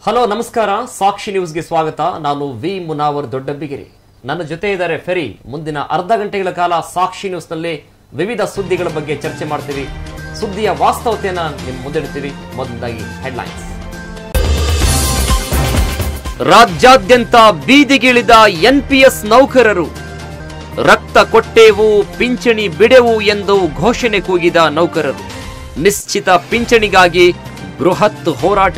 Hello ನಮಸ್ಕಾರ ಸಾಕ್ಷಿ ನ್ಯೂಸ್ಗೆ ಸ್ವಾಗತ ನಾನು ವಿ ಮುನಾವರ್ ದೊಡ್ಡಬ್ಬಿಗಿರಿ ನನ್ನ ಜೊತೆ ಇದ್ದಾರೆ ಫೆರಿ ಮುಂದಿನ ಅರ್ಧ ಗಂಟೆಗಳ ಕಾಲ ಸಾಕ್ಷಿ ನ್ಯೂಸ್ನಲ್ಲಿ ವಿವಿಧ ಸುದ್ದಿಗಳ ಬಗ್ಗೆ ಚರ್ಚೆ ಮಾಡ್ತೀವಿ ಸುದ್ದಿಯ ವಾಸ್ತವತೆಯನ್ನ ನಿಮ್ ಮುಂದಿಡ್ತೀವಿ ಮೊದಲದಾಗಿ ಹೆಡ್ಲೈನ್ಸ್ ರಾಜ್ಯಾದ್ಯಂತ ಬೀದಿಗಿಳಿದ ಎನ್ಪಿಎಸ್ ನೌಕರರು ರಕ್ತ ಕೊಟ್ಟೇವು ಪಿಂಚಣಿ ಬಿಡೆವು ಎಂದು ಘೋಷಣೆ ಕೂಗಿದ ನೌಕರರು ನಿಶ್ಚಿತ ಪಿಂಚಣಿಗಾಗಿ ಬೃಹತ್ ಹೋರಾಟ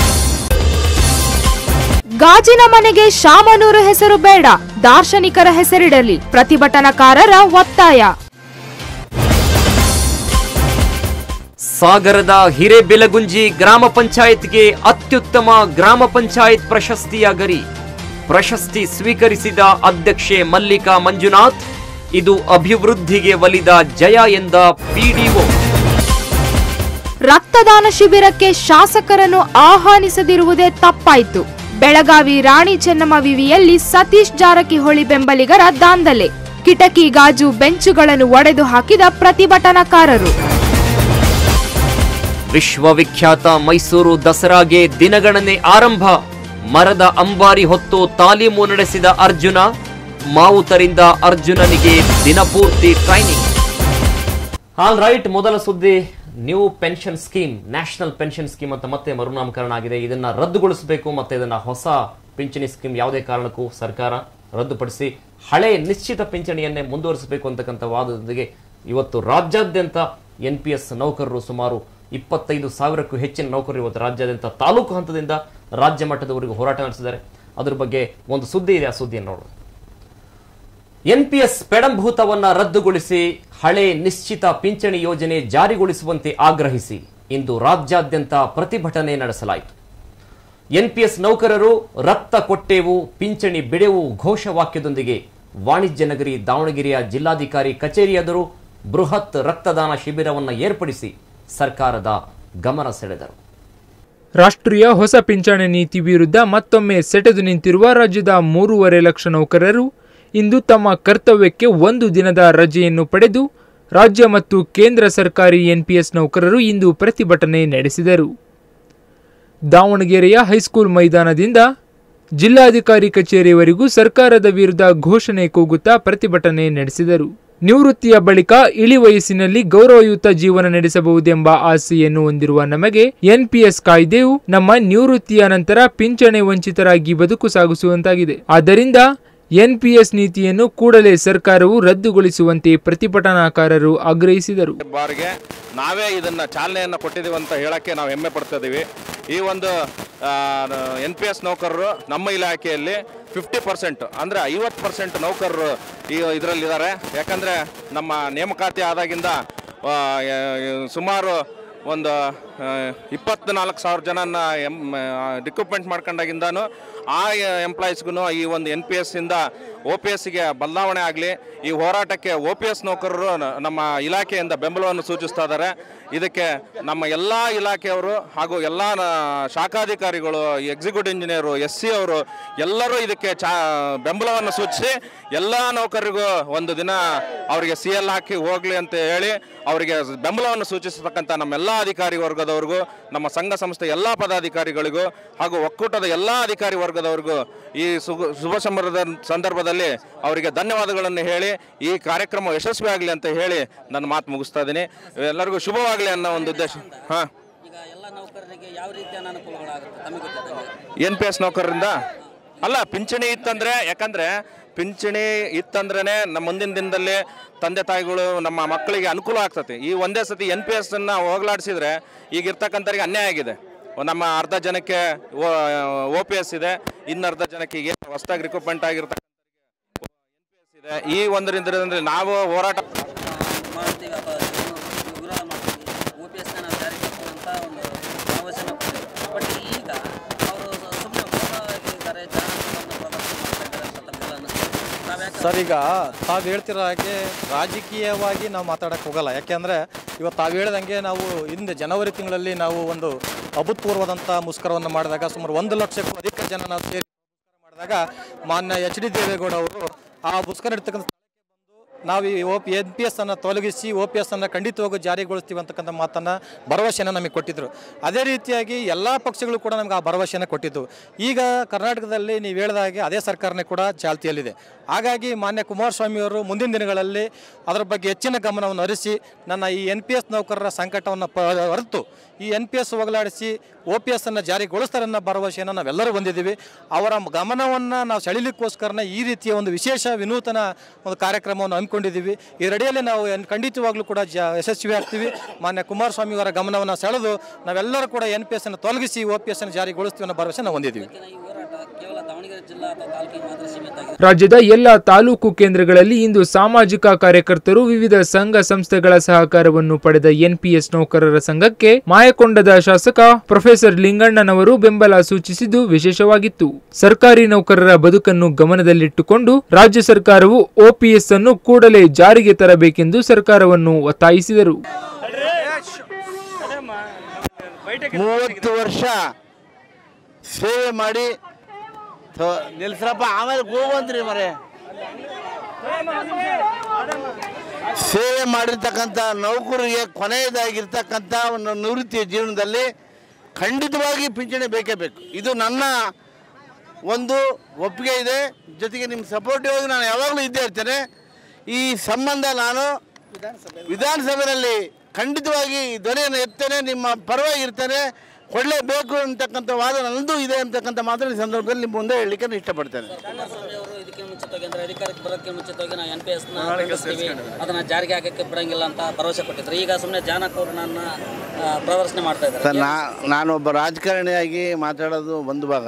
ಗಾಜಿನ ಮನೆಗೆ ಶಾಮನೂರು ಹೆಸರು ಬೇಡ ದಾರ್ಶನಿಕರ ಹೆಸರಿಡಲಿ ಪ್ರತಿಭಟನಾಕಾರರ ಒತ್ತಾಯ ಸಾಗರದ ಹಿರೇಬೆಲಗುಂಜಿ ಗ್ರಾಮ ಪಂಚಾಯತ್ಗೆ ಅತ್ಯುತ್ತಮ ಗ್ರಾಮ ಪಂಚಾಯತ್ ಪ್ರಶಸ್ತಿಯ ಗರಿ ಪ್ರಶಸ್ತಿ ಸ್ವೀಕರಿಸಿದ ಅಧ್ಯಕ್ಷೆ ಮಲ್ಲಿಕಾ ಮಂಜುನಾಥ್ ಇದು ಅಭಿವೃದ್ಧಿಗೆ ಒಲಿದ ಜಯ ಎಂದ ಪಿಡಿಒ ರಕ್ತದಾನ ಶಿಬಿರಕ್ಕೆ ಶಾಸಕರನ್ನು ಆಹ್ವಾನಿಸದಿರುವುದೇ ತಪ್ಪಾಯ್ತು ಬೆಳಗಾವಿ ರಾಣಿ ಚೆನ್ನಮ್ಮ ವಿವಿಯಲ್ಲಿ ಸತೀಶ್ ಜಾರಕಿಹೊಳಿ ಬೆಂಬಲಿಗರ ದಾಂಧಲೆ ಕಿಟಕಿ ಗಾಜು ಬೆಂಚುಗಳನ್ನು ಒಡೆದು ಹಾಕಿದ ಪ್ರತಿಭಟನಾಕಾರರು ವಿಶ್ವವಿಖ್ಯಾತ ಮೈಸೂರು ದಸರಾಗೆ ದಿನಗಣನೆ ಆರಂಭ ಮರದ ಅಂಬಾರಿ ಹೊತ್ತು ತಾಲೀಮು ನಡೆಸಿದ ಅರ್ಜುನ ಮಾವುತರಿಂದ ಅರ್ಜುನನಿಗೆ ದಿನಪೂರ್ತಿ ಟ್ರೈನಿಂಗ್ ಆಲ್ ರೈಟ್ ಮೊದಲ ಸುದ್ದಿ new pension scheme national pension scheme ಅಂತ ಮತ್ತೆ ಮರುನಾಮಕರಣ ಆಗಿದೆ ಇದನ್ನ ರದ್ದುಗೊಳಿಸಬೇಕು ಮತ್ತೆ ಇದನ್ನ ಹೊಸ ಪಿಂಚಣಿ ಸ್ಕೀಮ್ ಯಾವುದೇ ಕಾರಣಕ್ಕೂ ಸರ್ಕಾರ ರದ್ದುಪಡಿಸಿ ಹಳೆ ನಿಶ್ಚಿತ ಪಿಂಚಣಿಯನ್ನೇ ಮುಂದುವರಿಸಬೇಕು ಅಂತಕ್ಕಂಥ ವಾದದೊಂದಿಗೆ ಇವತ್ತು ರಾಜ್ಯಾದ್ಯಂತ ಎನ್ ಪಿ ಎಸ್ ನೌಕರರು ಸುಮಾರು ಇಪ್ಪತ್ತೈದು ಸಾವಿರಕ್ಕೂ ಹೆಚ್ಚಿನ ನೌಕರರು ಇವತ್ತು ರಾಜ್ಯಾದ್ಯಂತ ತಾಲೂಕು ಹಂತದಿಂದ ರಾಜ್ಯ ಮಟ್ಟದವರೆಗೂ ಹೋರಾಟ ನಡೆಸಿದ್ದಾರೆ ಅದ್ರ ಬಗ್ಗೆ ಒಂದು ಸುದ್ದಿ ಇದೆ ಆ ಸುದ್ದಿಯನ್ನು ನೋಡೋಣ ಎನ್ಪಿಎಸ್ ಪೆಡಂಭೂತವನ್ನ ರದ್ದುಗೊಳಿಸಿ ಹಳೆ ನಿಶ್ಚಿತ ಪಿಂಚಣಿ ಯೋಜನೆ ಜಾರಿಗೊಳಿಸುವಂತೆ ಆಗ್ರಹಿಸಿ ಇಂದು ರಾಜ್ಯಾದ್ಯಂತ ಪ್ರತಿಭಟನೆ ನಡೆಸಲಾಯಿತು ಎನ್ಪಿಎಸ್ ನೌಕರರು ರಕ್ತ ಕೊಟ್ಟೇವು ಪಿಂಚಣಿ ಬಿಡೆವು ಘೋಷವಾಕ್ಯದೊಂದಿಗೆ ವಾಣಿಜ್ಯ ನಗರಿ ದಾವಣಗೆರೆಯ ಜಿಲ್ಲಾಧಿಕಾರಿ ಕಚೇರಿ ಎದುರು ಬೃಹತ್ ರಕ್ತದಾನ ಶಿಬಿರವನ್ನು ಏರ್ಪಡಿಸಿ ಸರ್ಕಾರದ ಗಮನ ಸೆಳೆದರು ರಾಷ್ಟ್ರೀಯ ಹೊಸ ಪಿಂಚಣಿ ನೀತಿ ವಿರುದ್ಧ ಮತ್ತೊಮ್ಮೆ ಸೆಟೆದು ನಿಂತಿರುವ ರಾಜ್ಯದ ಮೂರುವರೆ ಲಕ್ಷ ನೌಕರರು ಇಂದು ತಮ್ಮ ಕರ್ತವ್ಯಕ್ಕೆ ಒಂದು ದಿನದ ರಜೆಯನ್ನು ಪಡೆದು ರಾಜ್ಯ ಮತ್ತು ಕೇಂದ್ರ ಸರ್ಕಾರಿ ಎನ್ಪಿಎಸ್ ನೌಕರರು ಇಂದು ಪ್ರತಿಭಟನೆ ನಡೆಸಿದರು ದಾವಣಗೆರೆಯ ಹೈಸ್ಕೂಲ್ ಮೈದಾನದಿಂದ ಜಿಲ್ಲಾಧಿಕಾರಿ ಕಚೇರಿಯವರೆಗೂ ಸರ್ಕಾರದ ವಿರುದ್ಧ ಘೋಷಣೆ ಕೂಗುತ್ತಾ ಪ್ರತಿಭಟನೆ ನಡೆಸಿದರು ನಿವೃತ್ತಿಯ ಬಳಿಕ ಇಳಿ ವಯಸ್ಸಿನಲ್ಲಿ ಗೌರವಯುತ ಜೀವನ ನಡೆಸಬಹುದೆಂಬ ಆಸೆಯನ್ನು ಹೊಂದಿರುವ ನಮಗೆ ಎನ್ಪಿಎಸ್ ಕಾಯ್ದೆಯು ನಮ್ಮ ನಿವೃತ್ತಿಯ ನಂತರ ಪಿಂಚಣಿ ವಂಚಿತರಾಗಿ ಬದುಕು ಸಾಗಿಸುವಂತಾಗಿದೆ ಆದ್ದರಿಂದ ಎನ್ಪಿಎಸ್ ನೀತಿಯನ್ನು ಕೂಡಲೇ ಸರ್ಕಾರವು ರದ್ದುಗೊಳಿಸುವಂತೆ ಪ್ರತಿಭಟನಾಕಾರರು ಆಗ್ರಹಿಸಿದರು ಬಾರಿಗೆ ನಾವೇ ಇದನ್ನ ಚಾಲನೆಯನ್ನು ಕೊಟ್ಟಿದ್ದೀವಿ ಅಂತ ಹೇಳಕ್ಕೆ ನಾವು ಹೆಮ್ಮೆ ಪಡ್ತಾ ಇದೀವಿ ಈ ಒಂದು ಎನ್ ಪಿ ಎಸ್ ನೌಕರರು ನಮ್ಮ ಇಲಾಖೆಯಲ್ಲಿ ಫಿಫ್ಟಿ ಪರ್ಸೆಂಟ್ ಅಂದರೆ ಐವತ್ತು ಪರ್ಸೆಂಟ್ ನೌಕರರು ಈ ಇದರಲ್ಲಿದ್ದಾರೆ ಯಾಕಂದರೆ ನಮ್ಮ ನೇಮಕಾತಿ ಆದಾಗಿಂದ ಆ, ಯ- ಸುಮಾರು ಒಂದು ಇಪ್ಪತ್ನಾಲ್ಕು ಸಾವಿರ ಜನನ ಎಮ್ ರಿಕ್ರೂಟ್ಮೆಂಟ್ ಮಾಡ್ಕೊಂಡಾಗಿಂದಾನು ಆ ಎಂಪ್ಲಾಯೀಸ್ಗೂ ಈ ಒಂದು ಎನ್ ಪಿ ಎಸ್ಸಿಂದ ಒ ಪಿ ಎಸ್ಸಿಗೆ ಬದಲಾವಣೆ ಆಗಲಿ ಈ ಹೋರಾಟಕ್ಕೆ ಒ ಪಿ ಎಸ್ ನೌಕರರು ನ- ನಮ್ಮ ಇಲಾಖೆಯಿಂದ ಬೆಂಬಲವನ್ನು ಸೂಚಿಸ್ತಾ ಇದ್ದಾರೆ ಇದಕ್ಕೆ ನಮ್ಮ ಎಲ್ಲ ಇಲಾಖೆಯವರು ಹಾಗೂ ಎಲ್ಲ ನ- ಶಾಖಾಧಿಕಾರಿಗಳು ಎಕ್ಸಿಕ್ಯೂಟಿವ್ ಇಂಜಿನಿಯರು ಎಸ್ ಸಿ ಅವರು ಎಲ್ಲರೂ ಇದಕ್ಕೆ ಚಾ ಬೆಂಬಲವನ್ನು ಸೂಚಿಸಿ ಎಲ್ಲ ನೌಕರರಿಗೂ ಒಂದು ದಿನ ಅವರಿಗೆ ಸಿ ಎಲ್ ಹಾಕಿ ಹೋಗಲಿ ಅಂತ ಹೇಳಿ ಅವರಿಗೆ ಬೆಂಬಲವನ್ನು ಸೂಚಿಸತಕ್ಕಂಥ ನಮ್ಮೆಲ್ಲ ಅಧಿಕಾರಿ ವರ್ಗದವ್ರಿಗೂ ನಮ್ಮ ಸಂಘ ಸಂಸ್ಥೆ ಎಲ್ಲ ಪದಾಧಿಕಾರಿಗಳಿಗೂ ಹಾಗೂ ಒಕ್ಕೂಟದ ಎಲ್ಲ ಅಧಿಕಾರಿ ವರ್ಗದವ್ರಿಗೂ ಈ ಸುಗು- ಶುಭ ಸಂಬರದ ಸಂದರ್ಭದಲ್ಲಿ ಅವರಿಗೆ ಧನ್ಯವಾದಗಳನ್ನು ಹೇಳಿ ಈ ಕಾರ್ಯಕ್ರಮ ಯಶಸ್ವಿ ಆಗಲಿ ಅಂತ ಹೇಳಿ ನನ್ನ ಮಾತು ಮುಗಿಸ್ತಾ ಇದ್ದೀನಿ ಎಲ್ಲರಿಗೂ ಶುಭವಾಗಲಿ ಅನ್ನೋ ಒಂದು ಉದ್ದೇಶ ಹಾಂ ಈಗ ಎಲ್ಲ ನೌಕರರಿಗೆ ಯಾವ ರೀತಿಯ ಅನಾನುಕೂಲಗಳಾಗುತ್ತೆ ತಮಗೆ ಗೊತ್ತಿದ್ದಂಗೆ ಎನ್ ಪಿ ಎಸ್ ನೌಕರರಿಂದ ಅಲ್ಲ ಪಿಂಚಣಿ ಇತ್ತಂದ್ರೆ ಯಾಕಂದ್ರೆ ಪಿಂಚಣಿ ಇತ್ತಂದ್ರೇ ನಮ್ಮ ಮುಂದಿನ ದಿನದಲ್ಲಿ ತಂದೆ ತಾಯಿಗಳು ನಮ್ಮ ಮಕ್ಕಳಿಗೆ ಅನುಕೂಲ ಆಗ್ತದೆ ಈ ಒಂದೇ ಸತಿ ಎನ್ ಪಿ ಎಸ್ ಅನ್ನ ಹೋಗ್ಲಾಡಿಸಿದ್ರೆ ಈಗ ಇರ್ತಕ್ಕಂಥವ್ರಿಗೆ ಅನ್ಯಾಯ ಆಗಿದೆ ನಮ್ಮ ಅರ್ಧ ಜನಕ್ಕೆ ಒ ಪಿ ಎಸ್ ಇದೆ ಇನ್ನು ಅರ್ಧ ಜನಕ್ಕೆ ಈಗ ಹೊಸದಾಗಿ ರಿಕ್ರೂಟ್ಮೆಂಟ್ ಆಗಿರ್ತಕ್ಕಂಥ ಇದೆ ಈ ಒಂದರಿಂದ ನಾವು ಹೋರಾಟ ಮಾಡ್ತೀವಿ ಅಥವಾ ಏನು ವಿರೋಧ ಮಾಡ್ತೀವಿ ಒ ಪಿ ಎಸ್ನ ನಾವು ಜಾರಿಗೆ ತರುವಂಥ ಒಂದು ಆಲೋಚನೆ ಬಟ್ ಈಗ ಅವರು ಸುಮ್ಮನೆ ಮೌನವಾಗಿದ್ದಾರೆ ಜನ ಪ್ರದರ್ಶನ ಮಾಡ್ತಾ ಇದ್ದಾರೆ ಅಂತ ತಮಗೆಲ್ಲ ಅನ್ನಿಸ್ತದೆ ತಾವ್ಯಾಕೆ ಸರ್ ಈಗ ತಾವು ಹೇಳ್ತಿರೋ ಹಾಗೆ ರಾಜಕೀಯವಾಗಿ ನಾವು ಮಾತಾಡಕ್ಕೆ ಹೋಗಲ್ಲ ಯಾಕೆಂದರೆ ಇವತ್ತು ತಾವು ಹೇಳ್ದಂಗೆ ನಾವು ಹಿಂದೆ ಜನವರಿ ತಿಂಗಳಲ್ಲಿ ನಾವು ಒಂದು ಅಭೂತಪೂರ್ವದಂಥ ಮುಷ್ಕರವನ್ನು ಮಾಡಿದಾಗ ಸುಮಾರು ಒಂದು ಲಕ್ಷಕ್ಕೂ ಅಧಿಕ ಜನ ನಾವು ಸೇರಿ ಮುಷ್ಕರ ಮಾಡಿದಾಗ ಮಾನ್ಯ ಎಚ್ ಡಿ ದೇವೇಗೌಡ ಅವರು ಆ ಮುಷ್ಕರ ಇರ್ತಕ್ಕಂಥ ಸ್ಥಳಕ್ಕೆ ಬಂದು ನಾವು ಈ O P N P S ಅನ್ನು ತೊಲಗಿಸಿ ಒ ಪಿ ಎಸ್ ಅನ್ನು ಖಂಡಿತವಾಗೂ ಜಾರಿಗೊಳಿಸ್ತೀವಿ ಅಂತಕ್ಕಂಥ ಮಾತನ್ನು ಭರವಸೆಯನ್ನು ನಮಗೆ ಕೊಟ್ಟಿದ್ದರು ಅದೇ ರೀತಿಯಾಗಿ ಎಲ್ಲ ಪಕ್ಷಗಳು ಕೂಡ ನಮ್ಗೆ ಆ ಭರವಸೆಯನ್ನು ಕೊಟ್ಟಿದ್ದು ಈಗ ಕರ್ನಾಟಕದಲ್ಲಿ ನೀವು ಹೇಳಿದ ಹಾಗೆ ಅದೇ ಸರ್ಕಾರನೇ ಕೂಡ ಚಾಲ್ತಿಯಲ್ಲಿದೆ ಹಾಗಾಗಿ ಮಾನ್ಯ ಕುಮಾರಸ್ವಾಮಿ ಅವರು ಮುಂದಿನ ದಿನಗಳಲ್ಲಿ ಅದರ ಬಗ್ಗೆ ಹೆಚ್ಚಿನ ಗಮನವನ್ನು ಹರಿಸಿ ನನ್ನ ಈ ಎನ್ ಪಿ ಎಸ್ ನೌಕರರ ಸಂಕಟವನ್ನು ಪ ಹೊರತು ಈ ಎನ್ ಪಿ ಎಸ್ ಹೋಗಲಾಡಿಸಿ ಒ ಪಿ ಎಸ್ ಅನ್ನು ಜಾರಿಗೊಳಿಸ್ತಾರೆ ಅನ್ನೋ ಭರವಸೆಯನ್ನು ನಾವೆಲ್ಲರೂ ಹೊಂದಿದ್ದೀವಿ ಅವರ ಗಮನವನ್ನು ನಾವು ಸೆಳೀಲಿಕ್ಕೋಸ್ಕರನೇ ಈ ರೀತಿಯ ಒಂದು ವಿಶೇಷ ವಿನೂತನ ಒಂದು ಕಾರ್ಯಕ್ರಮವನ್ನು ಹಮ್ಮಿಕೊಂಡಿದ್ದೀವಿ ಇದರಡಿಯಲ್ಲಿ ನಾವು ಎನ್- ಖಂಡಿತವಾಗ್ಲೂ ಕೂಡ ಜ ಯಶಸ್ವಿ ಆಗ್ತೀವಿ ಮಾನ್ಯ ಕುಮಾರಸ್ವಾಮಿ ಅವರ ಗಮನವನ್ನು ಸೆಳೆದು ನಾವೆಲ್ಲರೂ ಕೂಡ ಎನ್ ಪಿ ಎಸ್ ಅನ್ನು ತೊಲಗಿಸಿ ಒ ಪಿ ಎಸ್ ಅನ್ನು ಜಾರಿಗೊಳಿಸ್ತೀವಿ ಅನ್ನೋ ಭರವಸೆ ನಾವು ಹೊಂದಿದ್ದೀವಿ ಈ ಹೋರಾಟ ಕೇವಲ ದಾವಣಗೆರೆ ಜಿಲ್ಲಾ ಅಥವಾ ತಾಲೂಕಿಗೆ ಮಾತ್ರ ಸೀಮಿತ ಆಗಿದೆ ರಾಜ್ಯದ ಎಲ್ಲ ತಾಲೂಕು ಕೇಂದ್ರಗಳಲ್ಲಿ ಇಂದು ಸಾಮಾಜಿಕ ಕಾರ್ಯಕರ್ತರು ವಿವಿಧ ಸಂಘ ಸಂಸ್ಥೆಗಳ ಸಹಕಾರವನ್ನು ಪಡೆದ ಎನ್ಪಿಎಸ್ ನೌಕರರ ಸಂಘಕ್ಕೆ ಮಾಯಕೊಂಡದ ಶಾಸಕ ಪ್ರೊಫೆಸರ್ ಲಿಂಗಣ್ಣನವರು ಬೆಂಬಲ ಸೂಚಿಸಿದ್ದು ವಿಶೇಷವಾಗಿತ್ತು ಸರ್ಕಾರಿ ನೌಕರರ ಬದುಕನ್ನು ಗಮನದಲ್ಲಿಟ್ಟುಕೊಂಡು ರಾಜ್ಯ ಸರ್ಕಾರವು ಓಪಿಎಸ್ ಅನ್ನು ಕೂಡಲೇ ಜಾರಿಗೆ ತರಬೇಕೆಂದು ಸರ್ಕಾರವನ್ನು ಒತ್ತಾಯಿಸಿದರು ಮೂವತ್ತು ವರ್ಷ ಸೇವೆ ಮಾಡಿ ಥೋ- ನಿಲ್ಸ್ರಪ್ಪ ಆಮೇಲೆ ಗೋವಂತ್ರಿ ಮರೆ ಸೇವೆ ಮಾಡಿರ್ತಕ್ಕಂಥ ನೌಕರಿಗೆ ಕೊನೆಯದಾಗಿರ್ತಕ್ಕಂಥ ಒಂದು ನಿವೃತ್ತಿಯ ಜೀವನದಲ್ಲಿ ಖಂಡಿತವಾಗಿ ಪಿಂಚಣಿ ಬೇಕೇ ಬೇಕು ಇದು ನನ್ನ ಒಂದು ಒಪ್ಪಿಗೆ ಇದೆ ಜೊತೆಗೆ ನಿಮ್ಮ ಸಪೋರ್ಟಿವ್ ಆಗಿ ನಾನು ಯಾವಾಗಲೂ ಇದ್ದೇ ಇರ್ತೇನೆ ಈ ಸಂಬಂಧ ನಾನು ವಿಧಾನಸಭೆಯಲ್ಲಿ ಖಂಡಿತವಾಗಿ ಧ್ವನಿಯನ್ನು ಎತ್ತೇನೆ ನಿಮ್ಮ ಪರವಾಗಿ ಇರ್ತೇನೆ ಕೊಡಲೇಬೇಕು ಅಂತಕ್ಕಂಥ ವಾದ ನನ್ನದು ಇದೆ ಅಂತಕ್ಕಂಥ ಮಾತನ್ನು ಈ ಸಂದರ್ಭದಲ್ಲಿ ನಿಮ್ಮ ಮುಂದೆ ಹೇಳಲಿಕ್ಕೆ ನಾನು ಇಷ್ಟಪಡ್ತೇನೆ ಕುಮಾರಸ್ವಾಮಿ ಅವರು ಇದಕ್ಕೆ ಮುಂಚಿತವಾಗಿ ಅಂದ್ರೆ ಅಧಿಕಾರಕ್ಕೆ ಬರೋಕ್ಕೆ ಮುಂಚಿತವಾಗಿ ನಾವು ಎನ್ ಪಿ ಎಸ್ ಅದನ್ನ ಜಾರಿಗೆ ಹಾಕಕ್ಕೆ ಬಿಡಂಗಿಲ್ಲ ಅಂತ ಭರವಸೆ ಕೊಟ್ಟಿದ್ರು ಈಗ ಸುಮ್ಮನೆ ಜಾನಕೌರನನ್ನ ಆ, ಪ್ರದರ್ಶನ ಮಾಡ್ತಾ ಇದ್ದಾರೆ ಸರ್ ನಾ ನಾನೊಬ್ಬ ರಾಜಕಾರಣಿಯಾಗಿ ಮಾತಾಡೋದು ಒಂದು ಭಾಗ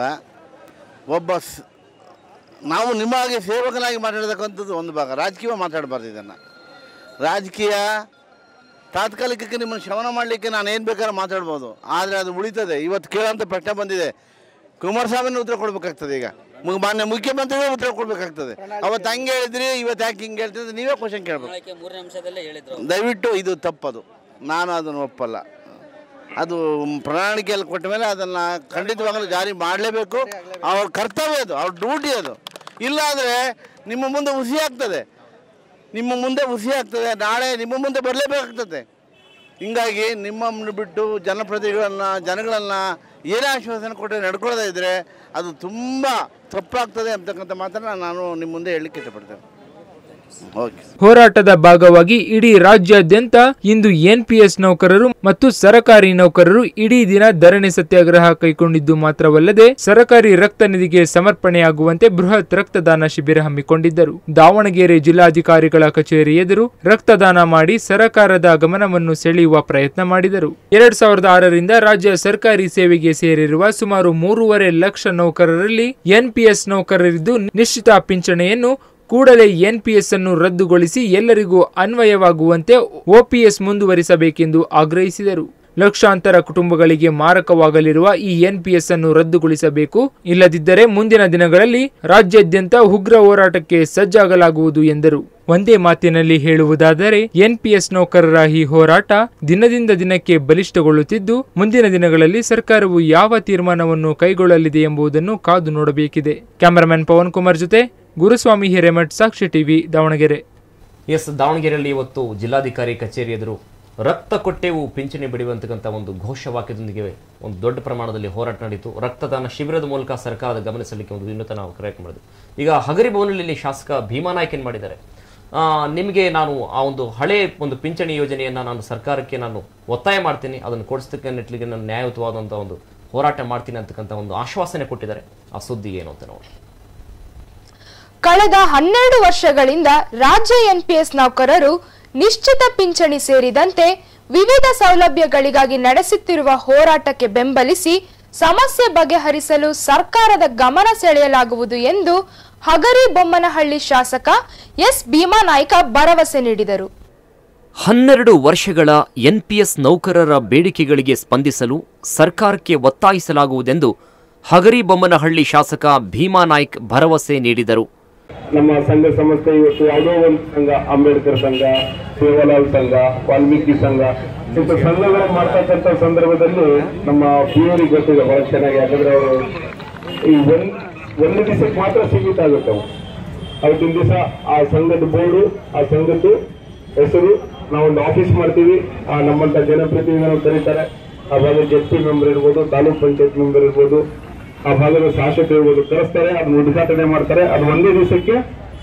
ಒಬ್ಬ ಸ್- ನಾವು ನಿಮ್ಮ ಹಾಗೆ ಸೇವಕನಾಗಿ ಮಾತಾಡತಕ್ಕಂಥದ್ದು ಒಂದು ಭಾಗ ರಾಜಕೀಯ ಮಾತಾಡಬಾರ್ದು ಇದನ್ನು ರಾಜಕೀಯ ತಾತ್ಕಾಲಿಕಕ್ಕೆ ನಿಮ್ಮನ್ನು ಶ್ರವಣ ಮಾಡಲಿಕ್ಕೆ ನಾನು ಏನು ಬೇಕಾದ್ರೂ ಮಾತಾಡ್ಬೋದು ಆದರೆ ಅದು ಉಳಿತದೆ ಇವತ್ತು ಕೇಳೋಂಥ ಪ್ರಶ್ನೆ ಬಂದಿದೆ ಕುಮಾರಸ್ವಾಮಿನ ಉತ್ತರ ಕೊಡಬೇಕಾಗ್ತದೆ ಈಗ ಮು- ಮಾನ್ಯ ಮುಖ್ಯಮಂತ್ರಿಗಳೇ ಉತ್ತರ ಕೊಡಬೇಕಾಗ್ತದೆ ಅವತ್ತು ಹಂಗೆ ಹೇಳಿದ್ರಿ ಇವತ್ತು ಯಾಕೆ ಹಿಂಗೆ ಹೇಳ್ತಿದ್ರೆ ನೀವೇ ಕ್ವಶನ್ ಕೇಳಬೇಕು ನಾಳೆಗೆ ಮೂರನೇ ಅಂಶದಲ್ಲೇ ಹೇಳಿದ್ರು ದಯವಿಟ್ಟು ಇದು ತಪ್ಪದು ನಾನು ಅದನ್ನು ಒಪ್ಪಲ್ಲ ಅದು ಪ್ರಣಾಳಿಕೆಯಲ್ಲಿ ಕೊಟ್ಟ ಮೇಲೆ ಅದನ್ನು ಖಂಡಿತವಾಗಲೂ ಜಾರಿ ಮಾಡಲೇಬೇಕು ಅವ್ರ ಕರ್ತವ್ಯ ಅದು ಅವ್ರ ಡ್ಯೂಟಿ ಅದು ಇಲ್ಲಾಂದರೆ ನಿಮ್ಮ ಮುಂದೆ ಹುಸಿ ಆಗ್ತದೆ ನಿಮ್ಮ ಮುಂದೆ ಹುಸಿ ಆಗ್ತದೆ ನಾಳೆ ನಿಮ್ಮ ಮುಂದೆ ಬರಲೇಬೇಕಾಗ್ತದೆ ಹಿಂಗಾಗಿ ನಿಮ್ಮನ್ನು ಬಿಟ್ಟು ಜನಪ್ರತಿನಿಧಿಗಳನ್ನು ಜನಗಳನ್ನು ಏನೇ ಆಶ್ವಾಸನೆ ಕೊಟ್ಟರೆ ನಡ್ಕೊಳ್ಳೋದೇ ಇದ್ದರೆ ಅದು ತುಂಬ ತಪ್ಪಾಗ್ತದೆ ಅಂತಕ್ಕಂಥ ಮಾತನ್ನು ನಾನು ನಿಮ್ಮ ಮುಂದೆ ಹೇಳಲಿಕ್ಕೆ ಇಷ್ಟಪಡ್ತೇನೆ ಓಕೆ ಹೋರಾಟದ ಭಾಗವಾಗಿ ಇಡೀ ರಾಜ್ಯಾದ್ಯಂತ ಇಂದು ಎನ್ಪಿಎಸ್ ನೌಕರರು ಮತ್ತು ಸರಕಾರಿ ನೌಕರರು ಇಡೀ ದಿನ ಧರಣಿ ಸತ್ಯಾಗ್ರಹ ಕೈಗೊಂಡಿದ್ದು ಮಾತ್ರವಲ್ಲದೆ ಸರಕಾರಿ ರಕ್ತ ನಿಧಿಗೆ ಸಮರ್ಪಣೆಯಾಗುವಂತೆ ಬೃಹತ್ ರಕ್ತದಾನ ಶಿಬಿರ ಹಮ್ಮಿಕೊಂಡಿದ್ದರು ದಾವಣಗೆರೆ ಜಿಲ್ಲಾಧಿಕಾರಿಗಳ ಕಚೇರಿ ಎದುರು ರಕ್ತದಾನ ಮಾಡಿ ಸರಕಾರದ ಗಮನವನ್ನು ಸೆಳೆಯುವ ಪ್ರಯತ್ನ ಮಾಡಿದರು ಎರಡ್ ಸಾವಿರದ ಆರರಿಂದ ರಾಜ್ಯ ಸರ್ಕಾರಿ ಸೇವೆಗೆ ಸೇರಿರುವ ಸುಮಾರು ಮೂರುವರೆ ಲಕ್ಷ ನೌಕರರಲ್ಲಿ ಎನ್ಪಿಎಸ್ ನೌಕರರಿದ್ದು ನಿಶ್ಚಿತ ಪಿಂಚಣಿಯನ್ನು ಕೂಡಲೇ ಎನ್ಪಿಎಸ್ ಅನ್ನು ರದ್ದುಗೊಳಿಸಿ ಎಲ್ಲರಿಗೂ ಅನ್ವಯವಾಗುವಂತೆ ಒಪಿಎಸ್ ಮುಂದುವರಿಸಬೇಕೆಂದು ಆಗ್ರಹಿಸಿದರು ಲಕ್ಷಾಂತರ ಕುಟುಂಬಗಳಿಗೆ ಮಾರಕವಾಗಲಿರುವ ಈ ಎನ್ಪಿಎಸ್ ಅನ್ನು ರದ್ದುಗೊಳಿಸಬೇಕು ಇಲ್ಲದಿದ್ದರೆ ಮುಂದಿನ ದಿನಗಳಲ್ಲಿ ರಾಜ್ಯಾದ್ಯಂತ ಉಗ್ರ ಹೋರಾಟಕ್ಕೆ ಸಜ್ಜಾಗಲಾಗುವುದು ಎಂದರು ಒಂದೇ ಮಾತಿನಲ್ಲಿ ಹೇಳುವುದಾದರೆ ಎನ್ಪಿಎಸ್ ನೌಕರರ ಈ ಹೋರಾಟ ದಿನದಿಂದ ದಿನಕ್ಕೆ ಬಲಿಷ್ಠಗೊಳ್ಳುತ್ತಿದ್ದು ಮುಂದಿನ ದಿನಗಳಲ್ಲಿ ಸರ್ಕಾರವು ಯಾವ ತೀರ್ಮಾನವನ್ನು ಕೈಗೊಳ್ಳಲಿದೆ ಎಂಬುದನ್ನು ಕಾದು ನೋಡಬೇಕಿದೆ ಕ್ಯಾಮರಾಮನ್ ಪವನ್ ಕುಮಾರ್ ಜೊತೆ ಗುರುಸ್ವಾಮಿ ಹಿರೇಮಠ್ ಸಾಕ್ಷಿ ಟಿವಿ ದಾವಣಗೆರೆ ಎಸ್ ದಾವಣಗೆರೆಯಲ್ಲಿ ಇವತ್ತು ಜಿಲ್ಲಾಧಿಕಾರಿ ಕಚೇರಿ ಎದುರು ರಕ್ತ ಕೊಟ್ಟೆವು ಪಿಂಚಣಿ ಬಿಡುವಂತಕ್ಕಂಥ ಒಂದು ಘೋಷವಾಕ್ಯದೊಂದಿಗೆ ಒಂದು ದೊಡ್ಡ ಪ್ರಮಾಣದಲ್ಲಿ ಹೋರಾಟ ನಡೀತು ರಕ್ತದಾನ ಶಿಬಿರದ ಮೂಲಕ ಸರ್ಕಾರದ ಗಮನ ಸೆಳೆಯಲಿಕ್ಕೆ ಒಂದು ವಿನೂತನ ಕಾರ್ಯಕ್ರಮ ಮಾಡಿದ್ರು ಈಗ ಹಗರಿ ಭವನದಲ್ಲಿ ಶಾಸಕ ಭೀಮಾ ನಾಯ್ಕ್ ಏನ್ ಮಾಡಿದ್ದಾರೆ ಆ, ನಿಮಗೆ ನಾನು ಆ ಒಂದು ಹಳೆ ಒಂದು ಪಿಂಚಣಿ ಯೋಜನೆಯನ್ನ ನಾನು ಸರ್ಕಾರಕ್ಕೆ ನಾನು ಒತ್ತಾಯ ಮಾಡ್ತೀನಿ ಅದನ್ನು ಕೊಡಿಸ್ತಕ್ಕ ನಿಟ್ಟಿಗೆ ನಾನು ನ್ಯಾಯಯುತವಾದಂಥ ಒಂದು ಹೋರಾಟ ಮಾಡ್ತೀನಿ ಅಂತಕ್ಕಂಥ ಒಂದು ಆಶ್ವಾಸನೆ ಕೊಟ್ಟಿದ್ದಾರೆ ಆ ಸುದ್ದಿ ಏನು ಅಂತ ನೋಡಿ ಕಳೆದ ಹನ್ನೆರಡು ವರ್ಷಗಳಿಂದ ರಾಜ್ಯ ಎನ್ಪಿಎಸ್ ನೌಕರರು ನಿಶ್ಚಿತ ಪಿಂಚಣಿ ಸೇರಿದಂತೆ ವಿವಿಧ ಸೌಲಭ್ಯಗಳಿಗಾಗಿ ನಡೆಸುತ್ತಿರುವ ಹೋರಾಟಕ್ಕೆ ಬೆಂಬಲಿಸಿ ಸಮಸ್ಯೆ ಬಗೆಹರಿಸಲು ಸರ್ಕಾರದ ಗಮನ ಸೆಳೆಯಲಾಗುವುದು ಎಂದು ಹಗರಿ ಬೊಮ್ಮನಹಳ್ಳಿ ಶಾಸಕ ಎಸ್ ಭೀಮಾನಾಯ್ಕ ಭರವಸೆ ನೀಡಿದರು ಹನ್ನೆರಡು ವರ್ಷಗಳ ಎನ್ಪಿಎಸ್ ನೌಕರರ ಬೇಡಿಕೆಗಳಿಗೆ ಸ್ಪಂದಿಸಲು ಸರ್ಕಾರಕ್ಕೆ ಒತ್ತಾಯಿಸಲಾಗುವುದೆಂದು ಹಗರಿಬೊಮ್ಮನಹಳ್ಳಿ ಶಾಸಕ ಭೀಮಾ ನಾಯ್ಕ್ ಭರವಸೆ ನೀಡಿದರು ನಮ್ಮ ಸಂಘ ಸಂಸ್ಥೆ ಇವತ್ತು ಯಾವುದೋ ಒಂದು ಸಂಘ ಅಂಬೇಡ್ಕರ್ ಸಂಘ ಸೇವಾಲಾಲ್ ಸಂಘ ವಾಲ್ಮೀಕಿ ಸಂಘ ಇಂಥ ಸಂಘಗಳು ಮಾಡ್ತಕ್ಕಂಥ ಸಂದರ್ಭದಲ್ಲಿ ನಮ್ಮ ಪಿಯವರಿಗೆ ಗೊತ್ತಿದೆ ಬಹಳ ಚೆನ್ನಾಗಿ ಯಾಕಂದ್ರೆ ಅವರು ಈ ಒಂದ್ ಒಂದು ದಿವಸಕ್ಕೆ ಮಾತ್ರ ಸೀಮಿತ ಆಗುತ್ತೆ ಅವು ಅವತ್ತಿನ ದಿವಸ ಆ ಸಂಘದ ಬೋರ್ಡು ಆ ಸಂಘದ್ದು ಹೆಸರು ನಾವೊಂದು ಆಫೀಸ್ ಮಾಡ್ತೀವಿ ಆ ನಮ್ಮಂತ ಜನಪ್ರತಿನಿಧಿಗಳು ಕರೀತಾರೆ ಆ ಭಾಗದ ಜೆಡ್ ಪಿ ಮೆಂಬರ್ ಇರ್ಬೋದು ತಾಲೂಕ್ ಪಂಚಾಯತ್ ಮೆಂಬರ್ ಇರ್ಬೋದು ಆ ಭಾಗದ ಶಾಸಕರು ಇರ್ಬೋದು ಕರೆಸ್ತಾರೆ ಅದನ್ನ ಉದ್ಘಾಟನೆ ಮಾಡ್ತಾರೆ ಅದು ಒಂದೇ ದಿವಸಕ್ಕೆ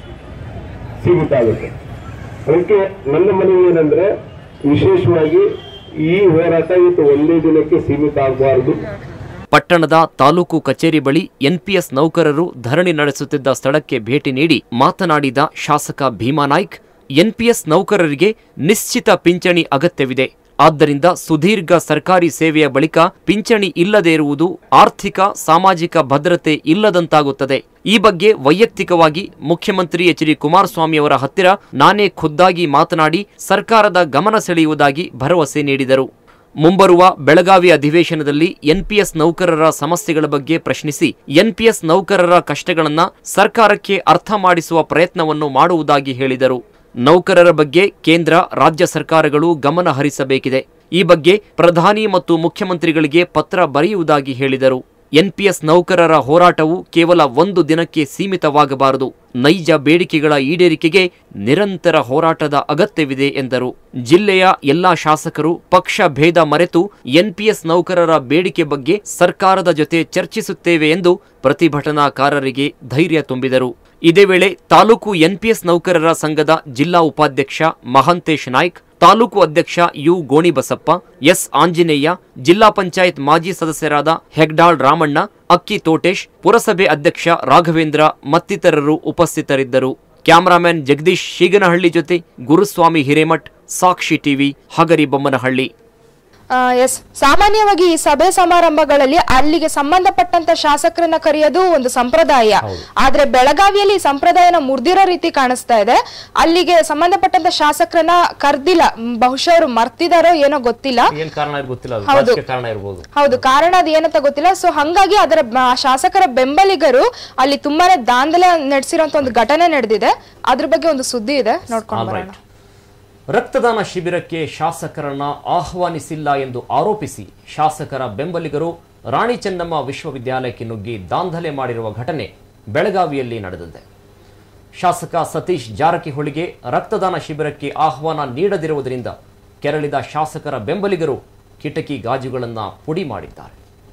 ಸೀಮಿತ ಆಗುತ್ತೆ ಅದಕ್ಕೆ ನನ್ನ ಮನವಿ ಏನಂದ್ರೆ ವಿಶೇಷವಾಗಿ ಈ ಹೋರಾಟ ಇವತ್ತು ಒಂದೇ ದಿನಕ್ಕೆ ಸೀಮಿತ ಆಗಬಾರದು ಪಟ್ಟಣದ ತಾಲೂಕು ಕಚೇರಿ ಬಳಿ ಎನ್ಪಿಎಸ್ ನೌಕರರು ಧರಣಿ ನಡೆಸುತ್ತಿದ್ದ ಸ್ಥಳಕ್ಕೆ ಭೇಟಿ ನೀಡಿ ಮಾತನಾಡಿದ ಶಾಸಕ ಭೀಮಾನಾಯ್ಕ್ ಎನ್ಪಿಎಸ್ ನೌಕರರಿಗೆ ನಿಶ್ಚಿತ ಪಿಂಚಣಿ ಅಗತ್ಯವಿದೆ ಆದ್ದರಿಂದ ಸುದೀರ್ಘ ಸರ್ಕಾರಿ ಸೇವೆಯ ಬಳಿಕ ಪಿಂಚಣಿ ಇಲ್ಲದೇ ಇರುವುದು ಆರ್ಥಿಕ ಸಾಮಾಜಿಕ ಭದ್ರತೆ ಇಲ್ಲದಂತಾಗುತ್ತದೆ ಈ ಬಗ್ಗೆ ವೈಯಕ್ತಿಕವಾಗಿ ಮುಖ್ಯಮಂತ್ರಿ ಎಚ್ ಡಿ ಕುಮಾರಸ್ವಾಮಿ ಅವರ ಹತ್ತಿರ ನಾನೇ ಖುದ್ದಾಗಿ ಮಾತನಾಡಿ ಸರ್ಕಾರದ ಗಮನ ಸೆಳೆಯುವುದಾಗಿ ಭರವಸೆ ನೀಡಿದರು ಮುಂಬರುವ ಬೆಳಗಾವಿ ಅಧಿವೇಶನದಲ್ಲಿ ಎನ್ಪಿಎಸ್ ನೌಕರರ ಸಮಸ್ಯೆಗಳ ಬಗ್ಗೆ ಪ್ರಶ್ನಿಸಿ ಎನ್ಪಿಎಸ್ ನೌಕರರ ಕಷ್ಟಗಳನ್ನ ಸರ್ಕಾರಕ್ಕೆ ಅರ್ಥ ಮಾಡಿಸುವ ಪ್ರಯತ್ನವನ್ನು ಮಾಡುವುದಾಗಿ ಹೇಳಿದರು ನೌಕರರ ಬಗ್ಗೆ ಕೇಂದ್ರ ರಾಜ್ಯ ಸರ್ಕಾರಗಳು ಗಮನ ಹರಿಸಬೇಕಿದೆ ಈ ಬಗ್ಗೆ ಪ್ರಧಾನಿ ಮತ್ತು ಮುಖ್ಯಮಂತ್ರಿಗಳಿಗೆ ಪತ್ರ ಬರೆಯುವುದಾಗಿ ಹೇಳಿದರು ಎನ್ಪಿಎಸ್ ನೌಕರರ ಹೋರಾಟವು ಕೇವಲ ಒಂದು ದಿನಕ್ಕೆ ಸೀಮಿತವಾಗಬಾರದು ನೈಜ ಬೇಡಿಕೆಗಳ ಈಡೇರಿಕೆಗೆ ನಿರಂತರ ಹೋರಾಟದ ಅಗತ್ಯವಿದೆ ಎಂದರು ಜಿಲ್ಲೆಯ ಎಲ್ಲಾ ಶಾಸಕರು ಪಕ್ಷ ಭೇದ ಮರೆತು ಎನ್ಪಿಎಸ್ ನೌಕರರ ಬೇಡಿಕೆ ಬಗ್ಗೆ ಸರ್ಕಾರದ ಜೊತೆ ಚರ್ಚಿಸುತ್ತೇವೆ ಎಂದು ಪ್ರತಿಭಟನಾಕಾರರಿಗೆ ಧೈರ್ಯ ತುಂಬಿದರು ಇದೇ ವೇಳೆ ತಾಲೂಕು ಎನ್ಪಿಎಸ್ ನೌಕರರ ಸಂಘದ ಜಿಲ್ಲಾ ಉಪಾಧ್ಯಕ್ಷ ಮಹಂತೇಶ್ ನಾಯ್ಕ್ ತಾಲೂಕು ಅಧ್ಯಕ್ಷ ಯು ಗೋಣಿಬಸಪ್ಪ ಎಸ್ ಆಂಜನೇಯ ಜಿಲ್ಲಾ ಪಂಚಾಯತ್ ಮಾಜಿ ಸದಸ್ಯರಾದ ಹೆಗ್ಡಾಳ್ ರಾಮಣ್ಣ ಅಕ್ಕಿ ತೋಟೇಶ್ ಪುರಸಭೆ ಅಧ್ಯಕ್ಷ ರಾಘವೇಂದ್ರ ಮತ್ತಿತರರು ಉಪಸ್ಥಿತರಿದ್ದರು ಕ್ಯಾಮರಾಮನ್ ಜಗದೀಶ್ ಶೀಗನಹಳ್ಳಿ ಜೊತೆ ಗುರುಸ್ವಾಮಿ ಹಿರೇಮಠ್ ಸಾಕ್ಷಿ ಟಿವಿ ಹಗರಿಬೊಮ್ಮನಹಳ್ಳಿ ಎಸ್ ಸಾಮಾನ್ಯವಾಗಿ ಈ ಸಭೆ ಸಮಾರಂಭಗಳಲ್ಲಿ ಅಲ್ಲಿಗೆ ಸಂಬಂಧಪಟ್ಟಂತ ಶಾಸಕರನ್ನ ಕರೆಯೋದು ಒಂದು ಸಂಪ್ರದಾಯ ಆದ್ರೆ ಬೆಳಗಾವಿಯಲ್ಲಿ ಈ ಸಂಪ್ರದಾಯನ ಮುರಿದಿರೋ ರೀತಿ ಕಾಣಿಸ್ತಾ ಇದೆ ಅಲ್ಲಿಗೆ ಸಂಬಂಧಪಟ್ಟಂತ ಶಾಸಕರನ್ನ ಕರ್ದಿಲ್ಲ ಮ್, ಬಹುಶಃ ಅವರು ಮರ್ತಿದಾರೋ ಏನೋ ಗೊತ್ತಿಲ್ಲ ಏನ್ ಕಾರಣ ಗೊತ್ತಿಲ್ಲ ಹೌದು. ಕಾರಣ ಇರಬಹುದು ಹೌದು ಕಾರಣ ಅದು ಏನಂತ ಗೊತ್ತಿಲ್ಲ ಸೊ ಹಂಗಾಗಿ ಅದರ ಬ- ಶಾಸಕರ ಬೆಂಬಲಿಗರು ಅಲ್ಲಿ ತುಂಬಾನೇ ದಾಂಧಲೆ ನಡೆಸಿರುವಂತ ಒಂದು ಘಟನೆ ನಡೆದಿದೆ ಅದ್ರ ಬಗ್ಗೆ ಒಂದು ಸುದ್ದಿ ಇದೆ ನೋಡ್ಕೊಂಡು ಬರೋಣ ರಕ್ತದಾನ ಶಿಬಿರಕ್ಕೆ ಶಾಸಕರನ್ನ ಆಹ್ವಾನಿಸಿಲ್ಲ ಎಂದು ಆರೋಪಿಸಿ ಶಾಸಕರ ಬೆಂಬಲಿಗರು ರಾಣಿ ಚೆನ್ನಮ್ಮ ವಿಶ್ವವಿದ್ಯಾಲಯಕ್ಕೆ ನುಗ್ಗಿ ದಾಂಧಲೆ ಮಾಡಿರುವ ಘಟನೆ ಬೆಳಗಾವಿಯಲ್ಲಿ ನಡೆದಿದೆ ಶಾಸಕ ಸತೀಶ್ ಜಾರಕಿಹೊಳಿಗೆ ರಕ್ತದಾನ ಶಿಬಿರಕ್ಕೆ ಆಹ್ವಾನ ನೀಡದಿರುವುದರಿಂದ ಕೆರಳಿದ ಶಾಸಕರ ಬೆಂಬಲಿಗರು ಕಿಟಕಿ ಗಾಜುಗಳನ್ನು ಪುಡಿ ಮಾಡಿದ್ದಾರೆ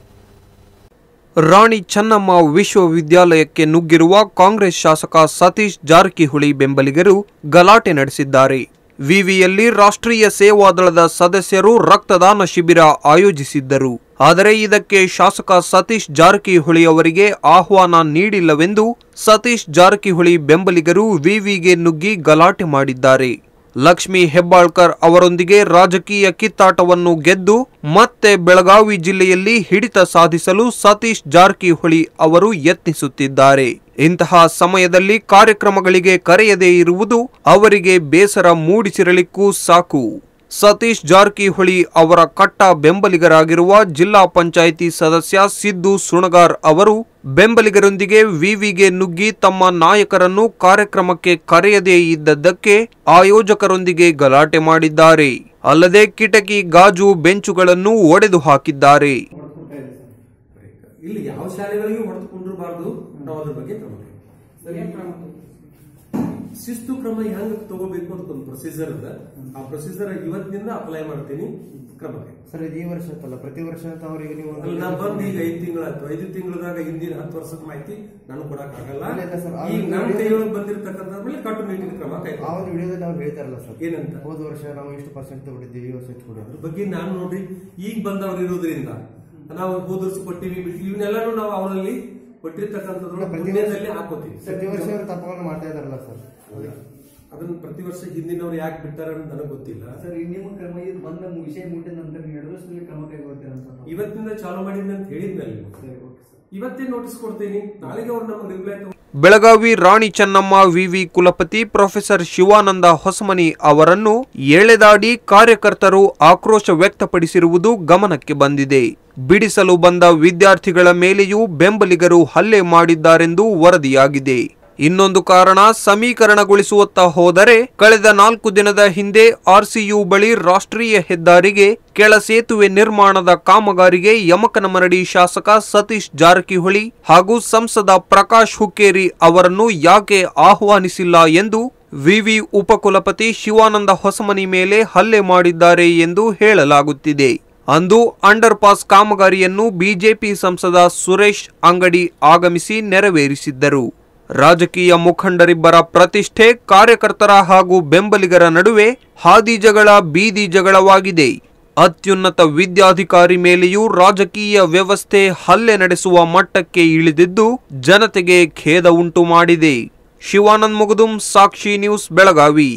ರಾಣಿ ಚೆನ್ನಮ್ಮ ವಿಶ್ವವಿದ್ಯಾಲಯಕ್ಕೆ ನುಗ್ಗಿರುವ ಕಾಂಗ್ರೆಸ್ ಶಾಸಕ ಸತೀಶ್ ಜಾರಕಿಹೊಳಿ ಬೆಂಬಲಿಗರು ಗಲಾಟೆ ನಡೆಸಿದ್ದಾರೆ ವಿವಿಯಲ್ಲಿ ರಾಷ್ಟ್ರೀಯ ಸೇವಾದಳದ ಸದಸ್ಯರು ರಕ್ತದಾನ ಶಿಬಿರ ಆಯೋಜಿಸಿದ್ದರು ಆದರೆ ಇದಕ್ಕೆ ಶಾಸಕ ಸತೀಶ್ ಜಾರಕಿಹೊಳಿ ಅವರಿಗೆ ಆಹ್ವಾನ ನೀಡಿಲ್ಲವೆಂದು ಸತೀಶ್ ಜಾರಕಿಹೊಳಿ ಬೆಂಬಲಿಗರು ವಿವಿಗೆ ನುಗ್ಗಿ ಗಲಾಟೆ ಮಾಡಿದ್ದಾರೆ ಲಕ್ಷ್ಮಿ ಹೆಬ್ಬಾಳ್ಕರ್ ಅವರೊಂದಿಗೆ ರಾಜಕೀಯ ಕಿತ್ತಾಟವನ್ನು ಗೆದ್ದು ಮತ್ತೆ ಬೆಳಗಾವಿ ಜಿಲ್ಲೆಯಲ್ಲಿ ಹಿಡಿತ ಸಾಧಿಸಲು ಸತೀಶ್ ಜಾರಕಿಹೊಳಿ ಅವರು ಯತ್ನಿಸುತ್ತಿದ್ದಾರೆ ಇಂತಹ ಸಮಯದಲ್ಲಿ ಕಾರ್ಯಕ್ರಮಗಳಿಗೆ ಕರೆಯದೇ ಇರುವುದು ಅವರಿಗೆ ಬೇಸರ ಮೂಡಿಸಿರಲಿಕ್ಕೂ ಸಾಕು ಸತೀಶ್ ಜಾರಕಿಹೊಳಿ ಅವರ ಕಟ್ಟ ಬೆಂಬಲಿಗರಾಗಿರುವ ಜಿಲ್ಲಾ ಪಂಚಾಯಿತಿ ಸದಸ್ಯ ಸಿದ್ದು ಸುಣಗಾರ್ ಅವರು ಬೆಂಬಲಿಗರೊಂದಿಗೆ ವಿವಿಗೆ ನುಗ್ಗಿ ತಮ್ಮ ನಾಯಕರನ್ನು ಕಾರ್ಯಕ್ರಮಕ್ಕೆ ಕರೆಯದೇ ಇದ್ದದ್ದಕ್ಕೆ ಆಯೋಜಕರೊಂದಿಗೆ ಗಲಾಟೆ ಮಾಡಿದ್ದಾರೆ ಅಲ್ಲದೆ ಕಿಟಕಿ ಗಾಜು ಬೆಂಚುಗಳನ್ನು ಒಡೆದು ಹಾಕಿದ್ದಾರೆ ಇಲ್ಲಿ ಯಾವ ಶಾಲೆಗಳಿಗೂ ಹೊಡೆದುಕೊಂಡಿರಬಾರ್ದು ನಾವು ಅದ್ರ ಬಗ್ಗೆ ಕ್ರಮ ಶಿಸ್ತು ಕ್ರಮ ಹೆಂಗ್ ತಗೋಬೇಕು ಅಂತ ಒಂದು ಪ್ರೊಸೀಜರ್ ಅದ ಆ ಪ್ರೊಸೀಜರ್ ಇವತ್ತಿನಿಂದ ಅಪ್ಲೈ ಮಾಡ್ತೀನಿ ಕ್ರಮಕ್ಕೆ ಸರ್ ಇದು ಈ ವರ್ಷ ಅಂತಲ್ಲ ಪ್ರತಿ ವರ್ಷ ಅಂತ ಅವ್ರಿಗೆ ನೀವು ಅಲ್ಲಿ ನಾ ಬಂದು ಈಗ ಐದು ತಿಂಗಳಾಯ್ತು ಐದು ತಿಂಗಳದಾಗ ಹಿಂದಿನ ಹತ್ತು ವರ್ಷದ ಮಾಹಿತಿ ನಾನು ಕೊಡಕ್ ಆಗಲ್ಲ ಇಲ್ಲ, ಇಲ್ಲ ಸರ್, ಆ ಈಗ ಒಂದು ನನ್ನ ವಿಡಿಯೋ- ಕೈಯೊಳಗೆ ಬಂದಿರತಕ್ಕಂಥ ಮೇಲೆ ಕಟ್ಟುನಿಟ್ಟಿನ ಕ್ರಮ ಆ ಕೈಗೊಳ್ಳಿ. ಒಂದು ವಿಡಿಯೋದಲ್ಲಿ ಅವ್ರು ಹೇಳ್ತಾರಲ್ಲ ಸರ್ ಏನಂತ ಹೋದ ವರ್ಷ ನಾವು ಇಷ್ಟು ಪರ್ಸೆಂಟ್ ತಗೊಂಡಿದ್ದೀವಿ ಈ ವರ್ಷ ಇಷ್ಟು ಕೊಡಿ ಅದ್ರ ಬಗ್ಗೆ ನಾನು ನೋಡ್ರಿ ಈಗ ಬಂದವ್ರು ಇರೋದ್ರಿಂದ ನಾವು ಹೋದ ವರ್ಷ ಕೊಟ್ಟಿವಿ ಬಿಟ್ಟಿವಿ ಇವನ್ನೆಲ್ಲಾನು ನಾವು ಅವರಲ್ಲಿ ಕೊಟ್ಟಿರ್ತಕ್ಕಂಥದ್ರ ಪ್ರತಿ ಮುಂದಿನದಲ್ಲಿ ಹಾಕೋತೀವಿ ಪ್ರತಿ ವರ್ಷ ಅವರು ತಪ್ಪಗಳನ್ನು ಮಾಡ್ತಾ ಇದಾರಲ್ಲ ಸರ್ ಅದನ್ನ ಪ್ರತಿ ವರ್ಷ ಹಿಂದಿನವ್ರು ಯಾಕೆ ಬಿಟ್ಟಾರ ಅಂತ ನನಗೆ ಗೊತ್ತಿಲ್ಲ ಸರ್ ನಿಮ್ಮ ಕ್ರಮ ಇದು ಬಂದ ವಿಷಯ ಮುಟ್ಟಿದ ನಂತರ ಎರಡು ವರ್ಷದಲ್ಲಿ ಕ್ರಮ ಕೈಗೊಳ್ತೀರಂತ ನಾವು. ಇವತ್ತಿಂದ ಚಾಲು ಮಾಡಿದ್ನ ಅಂತ ಹೇಳಿದ್ನಲ್ಲಿ ಸರಿ ಓಕೆ ಸರ್ ಇವತ್ತೇ ನೋಟಿಸ್ ಕೊಡ್ತೀನಿ ನಾಳೆಗೆ ಅವ್ರು ನಮಗೆ ರಿಪ್ಲೈ ಬೆಳಗಾವಿ ರಾಣಿ ಚೆನ್ನಮ್ಮ ವಿವಿ ಕುಲಪತಿ ಪ್ರೊಫೆಸರ್ ಶಿವಾನಂದ ಹೊಸಮನಿ ಅವರನ್ನು ಎಳೆದಾಡಿ ಕಾರ್ಯಕರ್ತರು ಆಕ್ರೋಶ ವ್ಯಕ್ತಪಡಿಸಿರುವುದು ಗಮನಕ್ಕೆ ಬಂದಿದೆ ಬಿಡಿಸಲು ಬಂದ ವಿದ್ಯಾರ್ಥಿಗಳ ಮೇಲೆಯೂ ಬೆಂಬಲಿಗರು ಹಲ್ಲೆ ಮಾಡಿದ್ದಾರೆಂದು ವರದಿಯಾಗಿದೆ ಇನ್ನೊಂದು ಕಾರಣ ಸಮೀಕರಣಗೊಳಿಸುವತ್ತ ಹೋದರೆ ಕಳೆದ ನಾಲ್ಕು ದಿನದ ಹಿಂದೆ ಆರ್ಸಿಯು ಬಳಿ ರಾಷ್ಟ್ರೀಯ ಹೆದ್ದಾರಿಗೆ ಕೆಳ ಸೇತುವೆ ನಿರ್ಮಾಣದ ಕಾಮಗಾರಿಗೆ ಯಮಕನಮರಡಿ ಶಾಸಕ ಸತೀಶ್ ಜಾರಕಿಹೊಳಿ ಹಾಗೂ ಸಂಸದ ಪ್ರಕಾಶ್ ಹುಕ್ಕೇರಿ ಅವರನ್ನು ಯಾಕೆ ಆಹ್ವಾನಿಸಿಲ್ಲ ಎಂದು ವಿವಿ ಉಪಕುಲಪತಿ ಶಿವಾನಂದ ಹೊಸಮನಿ ಮೇಲೆ ಹಲ್ಲೆ ಮಾಡಿದ್ದಾರೆ ಎಂದು ಹೇಳಲಾಗುತ್ತಿದೆ ಅಂದು ಅಂಡರ್ ಪಾಸ್ ಕಾಮಗಾರಿಯನ್ನು ಬಿಜೆಪಿ ಸಂಸದ ಸುರೇಶ್ ಅಂಗಡಿ ಆಗಮಿಸಿ ನೆರವೇರಿಸಿದ್ದರು ರಾಜಕೀಯ ಮುಖಂಡರಿಬ್ಬರ ಪ್ರತಿಷ್ಠೆ ಕಾರ್ಯಕರ್ತರ ಹಾಗೂ ಬೆಂಬಲಿಗರ ನಡುವೆ ಹಾದಿ ಜಗಳ ಬೀದಿ ಜಗಳವಾಗಿದೆ ಅತ್ಯುನ್ನತ ವಿದ್ಯಾಧಿಕಾರಿ ಮೇಲೆಯೂ ರಾಜಕೀಯ ವ್ಯವಸ್ಥೆ ಹಲ್ಲೆ ನಡೆಸುವ ಮಟ್ಟಕ್ಕೆ ಇಳಿದಿದ್ದು ಜನತೆಗೆ ಖೇದ ಉಂಟು ಮಾಡಿದೆ Shivanand Mugudum Sakshi news Belagavi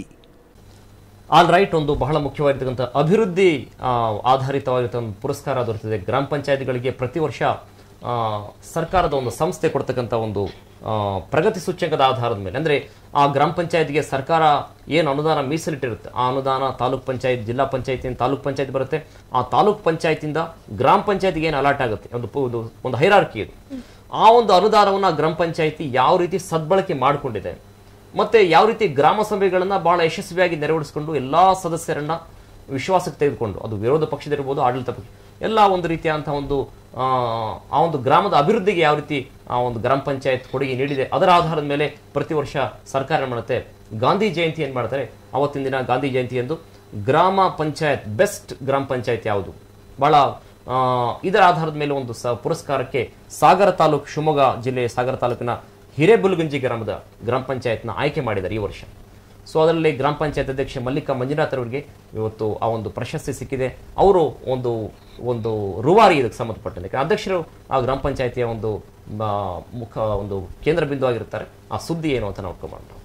all right ಒಂದು ಬಹಳ ಮುಖ್ಯವಾಗಿರ್ತಕ್ಕಂಥ ಅಭಿವೃದ್ಧಿ ಆ, ಆಧಾರಿತವಾಗಿರ್ತಕ್ಕಂಥ ಒಂದು ಪುರಸ್ಕಾರ ದೊರೆತಿದೆ ಗ್ರಾಮ ಪಂಚಾಯತ್ಗಳಿಗೆ ಪ್ರತಿ ವರ್ಷ ಆ, ಸರ್ಕಾರದ ಒಂದು ಸಂಸ್ಥೆ ಕೊಡ್ತಕ್ಕಂಥ ಒಂದು ಆ, ಪ್ರಗತಿ ಸೂಚ್ಯಂಕದ ಆಧಾರದ ಮೇಲೆ ಅಂದ್ರೆ ಆ ಗ್ರಾಮ ಪಂಚಾಯತ್ಗೆ ಸರ್ಕಾರ ಏನು ಅನುದಾನ ಮೀಸಲಿಟ್ಟಿರುತ್ತೆ ಆ ಅನುದಾನ ತಾಲೂಕ್ ಪಂಚಾಯತ್ ಜಿಲ್ಲಾ ಪಂಚಾಯತಿಯಿಂದ ತಾಲೂಕ್ ಪಂಚಾಯತ್ ಬರುತ್ತೆ ಆ ತಾಲೂಕ್ ಪಂಚಾಯತಿಂದ ಗ್ರಾಮ ಪಂಚಾಯತ್ಗೆ ಏನು ಅಲಾಟ್ ಆಗುತ್ತೆ ಒಂದು ಪು- ಒಂದು- ಒಂದು ಹೈರಾರ್ಕಿ ಇದು ಆ ಒಂದು ಅನುದಾನವನ್ನ ಗ್ರಾಮ ಪಂಚಾಯತಿ ಯಾವ ರೀತಿ ಸದ್ಬಳಕೆ ಮಾಡಿಕೊಂಡಿದೆ ಮತ್ತೆ ಯಾವ ರೀತಿ ಗ್ರಾಮ ಸಭೆಗಳನ್ನ ಬಹಳ ಯಶಸ್ವಿಯಾಗಿ ನೆರವೇರಿಸಿಕೊಂಡು ಎಲ್ಲಾ ಸದಸ್ಯರನ್ನ ವಿಶ್ವಾಸಕ್ಕೆ ತೆಗೆದುಕೊಂಡು ಅದು ವಿರೋಧ ಪಕ್ಷದಿರ್ಬೋದು ಆಡಳಿತ ಪಕ್ಷ ಎಲ್ಲ ಒಂದು ರೀತಿಯಾದಂತಹ ಒಂದು ಆ, ಆ ಒಂದು ಗ್ರಾಮದ ಅಭಿವೃದ್ಧಿಗೆ ಯಾವ ರೀತಿ ಆ ಒಂದು ಗ್ರಾಮ ಪಂಚಾಯತ್ ಕೊಡುಗೆ ನೀಡಿದೆ ಅದರ ಆಧಾರದ ಮೇಲೆ ಪ್ರತಿ ವರ್ಷ ಸರ್ಕಾರ ಏನ್ ಮಾಡುತ್ತೆ ಗಾಂಧಿ ಜಯಂತಿ ಏನ್ ಮಾಡ್ತಾರೆ ಅವತ್ತಿನ ದಿನ ಗಾಂಧಿ ಜಯಂತಿ ಎಂದು ಗ್ರಾಮ ಪಂಚಾಯತ್ ಬೆಸ್ಟ್ ಗ್ರಾಮ ಪಂಚಾಯತ್ ಯಾವುದು ಬಹಳ ಆ, ಇದರ ಆಧಾರದ ಮೇಲೆ ಒಂದು ಸ ಪುರಸ್ಕಾರಕ್ಕೆ ಸಾಗರ ತಾಲೂಕು ಶಿವಮೊಗ್ಗ ಜಿಲ್ಲೆಯ ಸಾಗರ ತಾಲೂಕಿನ ಹಿರೇಬುಲ್ಗಂಜಿ ಗ್ರಾಮದ ಗ್ರಾಮ ಪಂಚಾಯತ್ನ ಆಯ್ಕೆ ಮಾಡಿದ್ದಾರೆ ಈ ವರ್ಷ ಸೊ ಅದರಲ್ಲಿ ಗ್ರಾಮ ಪಂಚಾಯತ್ ಅಧ್ಯಕ್ಷೆ ಮಲ್ಲಿಕಾ ಮಂಜುನಾಥ್ ಅವರಿಗೆ ಇವತ್ತು ಆ ಒಂದು ಪ್ರಶಸ್ತಿ ಸಿಕ್ಕಿದೆ ಅವರು ಒಂದು ಒಂದು ರೂವಾರಿ ಇದಕ್ಕೆ ಸಂಬಂಧಪಟ್ಟಂತೆ ಯಾಕಂದ್ರೆ ಅಧ್ಯಕ್ಷರು ಆ ಗ್ರಾಮ ಪಂಚಾಯತಿಯ ಒಂದು ಆ, ಮುಖ ಒಂದು ಕೇಂದ್ರ ಬಿಂದು ಆಗಿರ್ತಾರೆ ಆ ಸುದ್ದಿ ಏನು ಅಂತ ನೋಡ್ಕೊಂಬರೋಣ ನಾವು.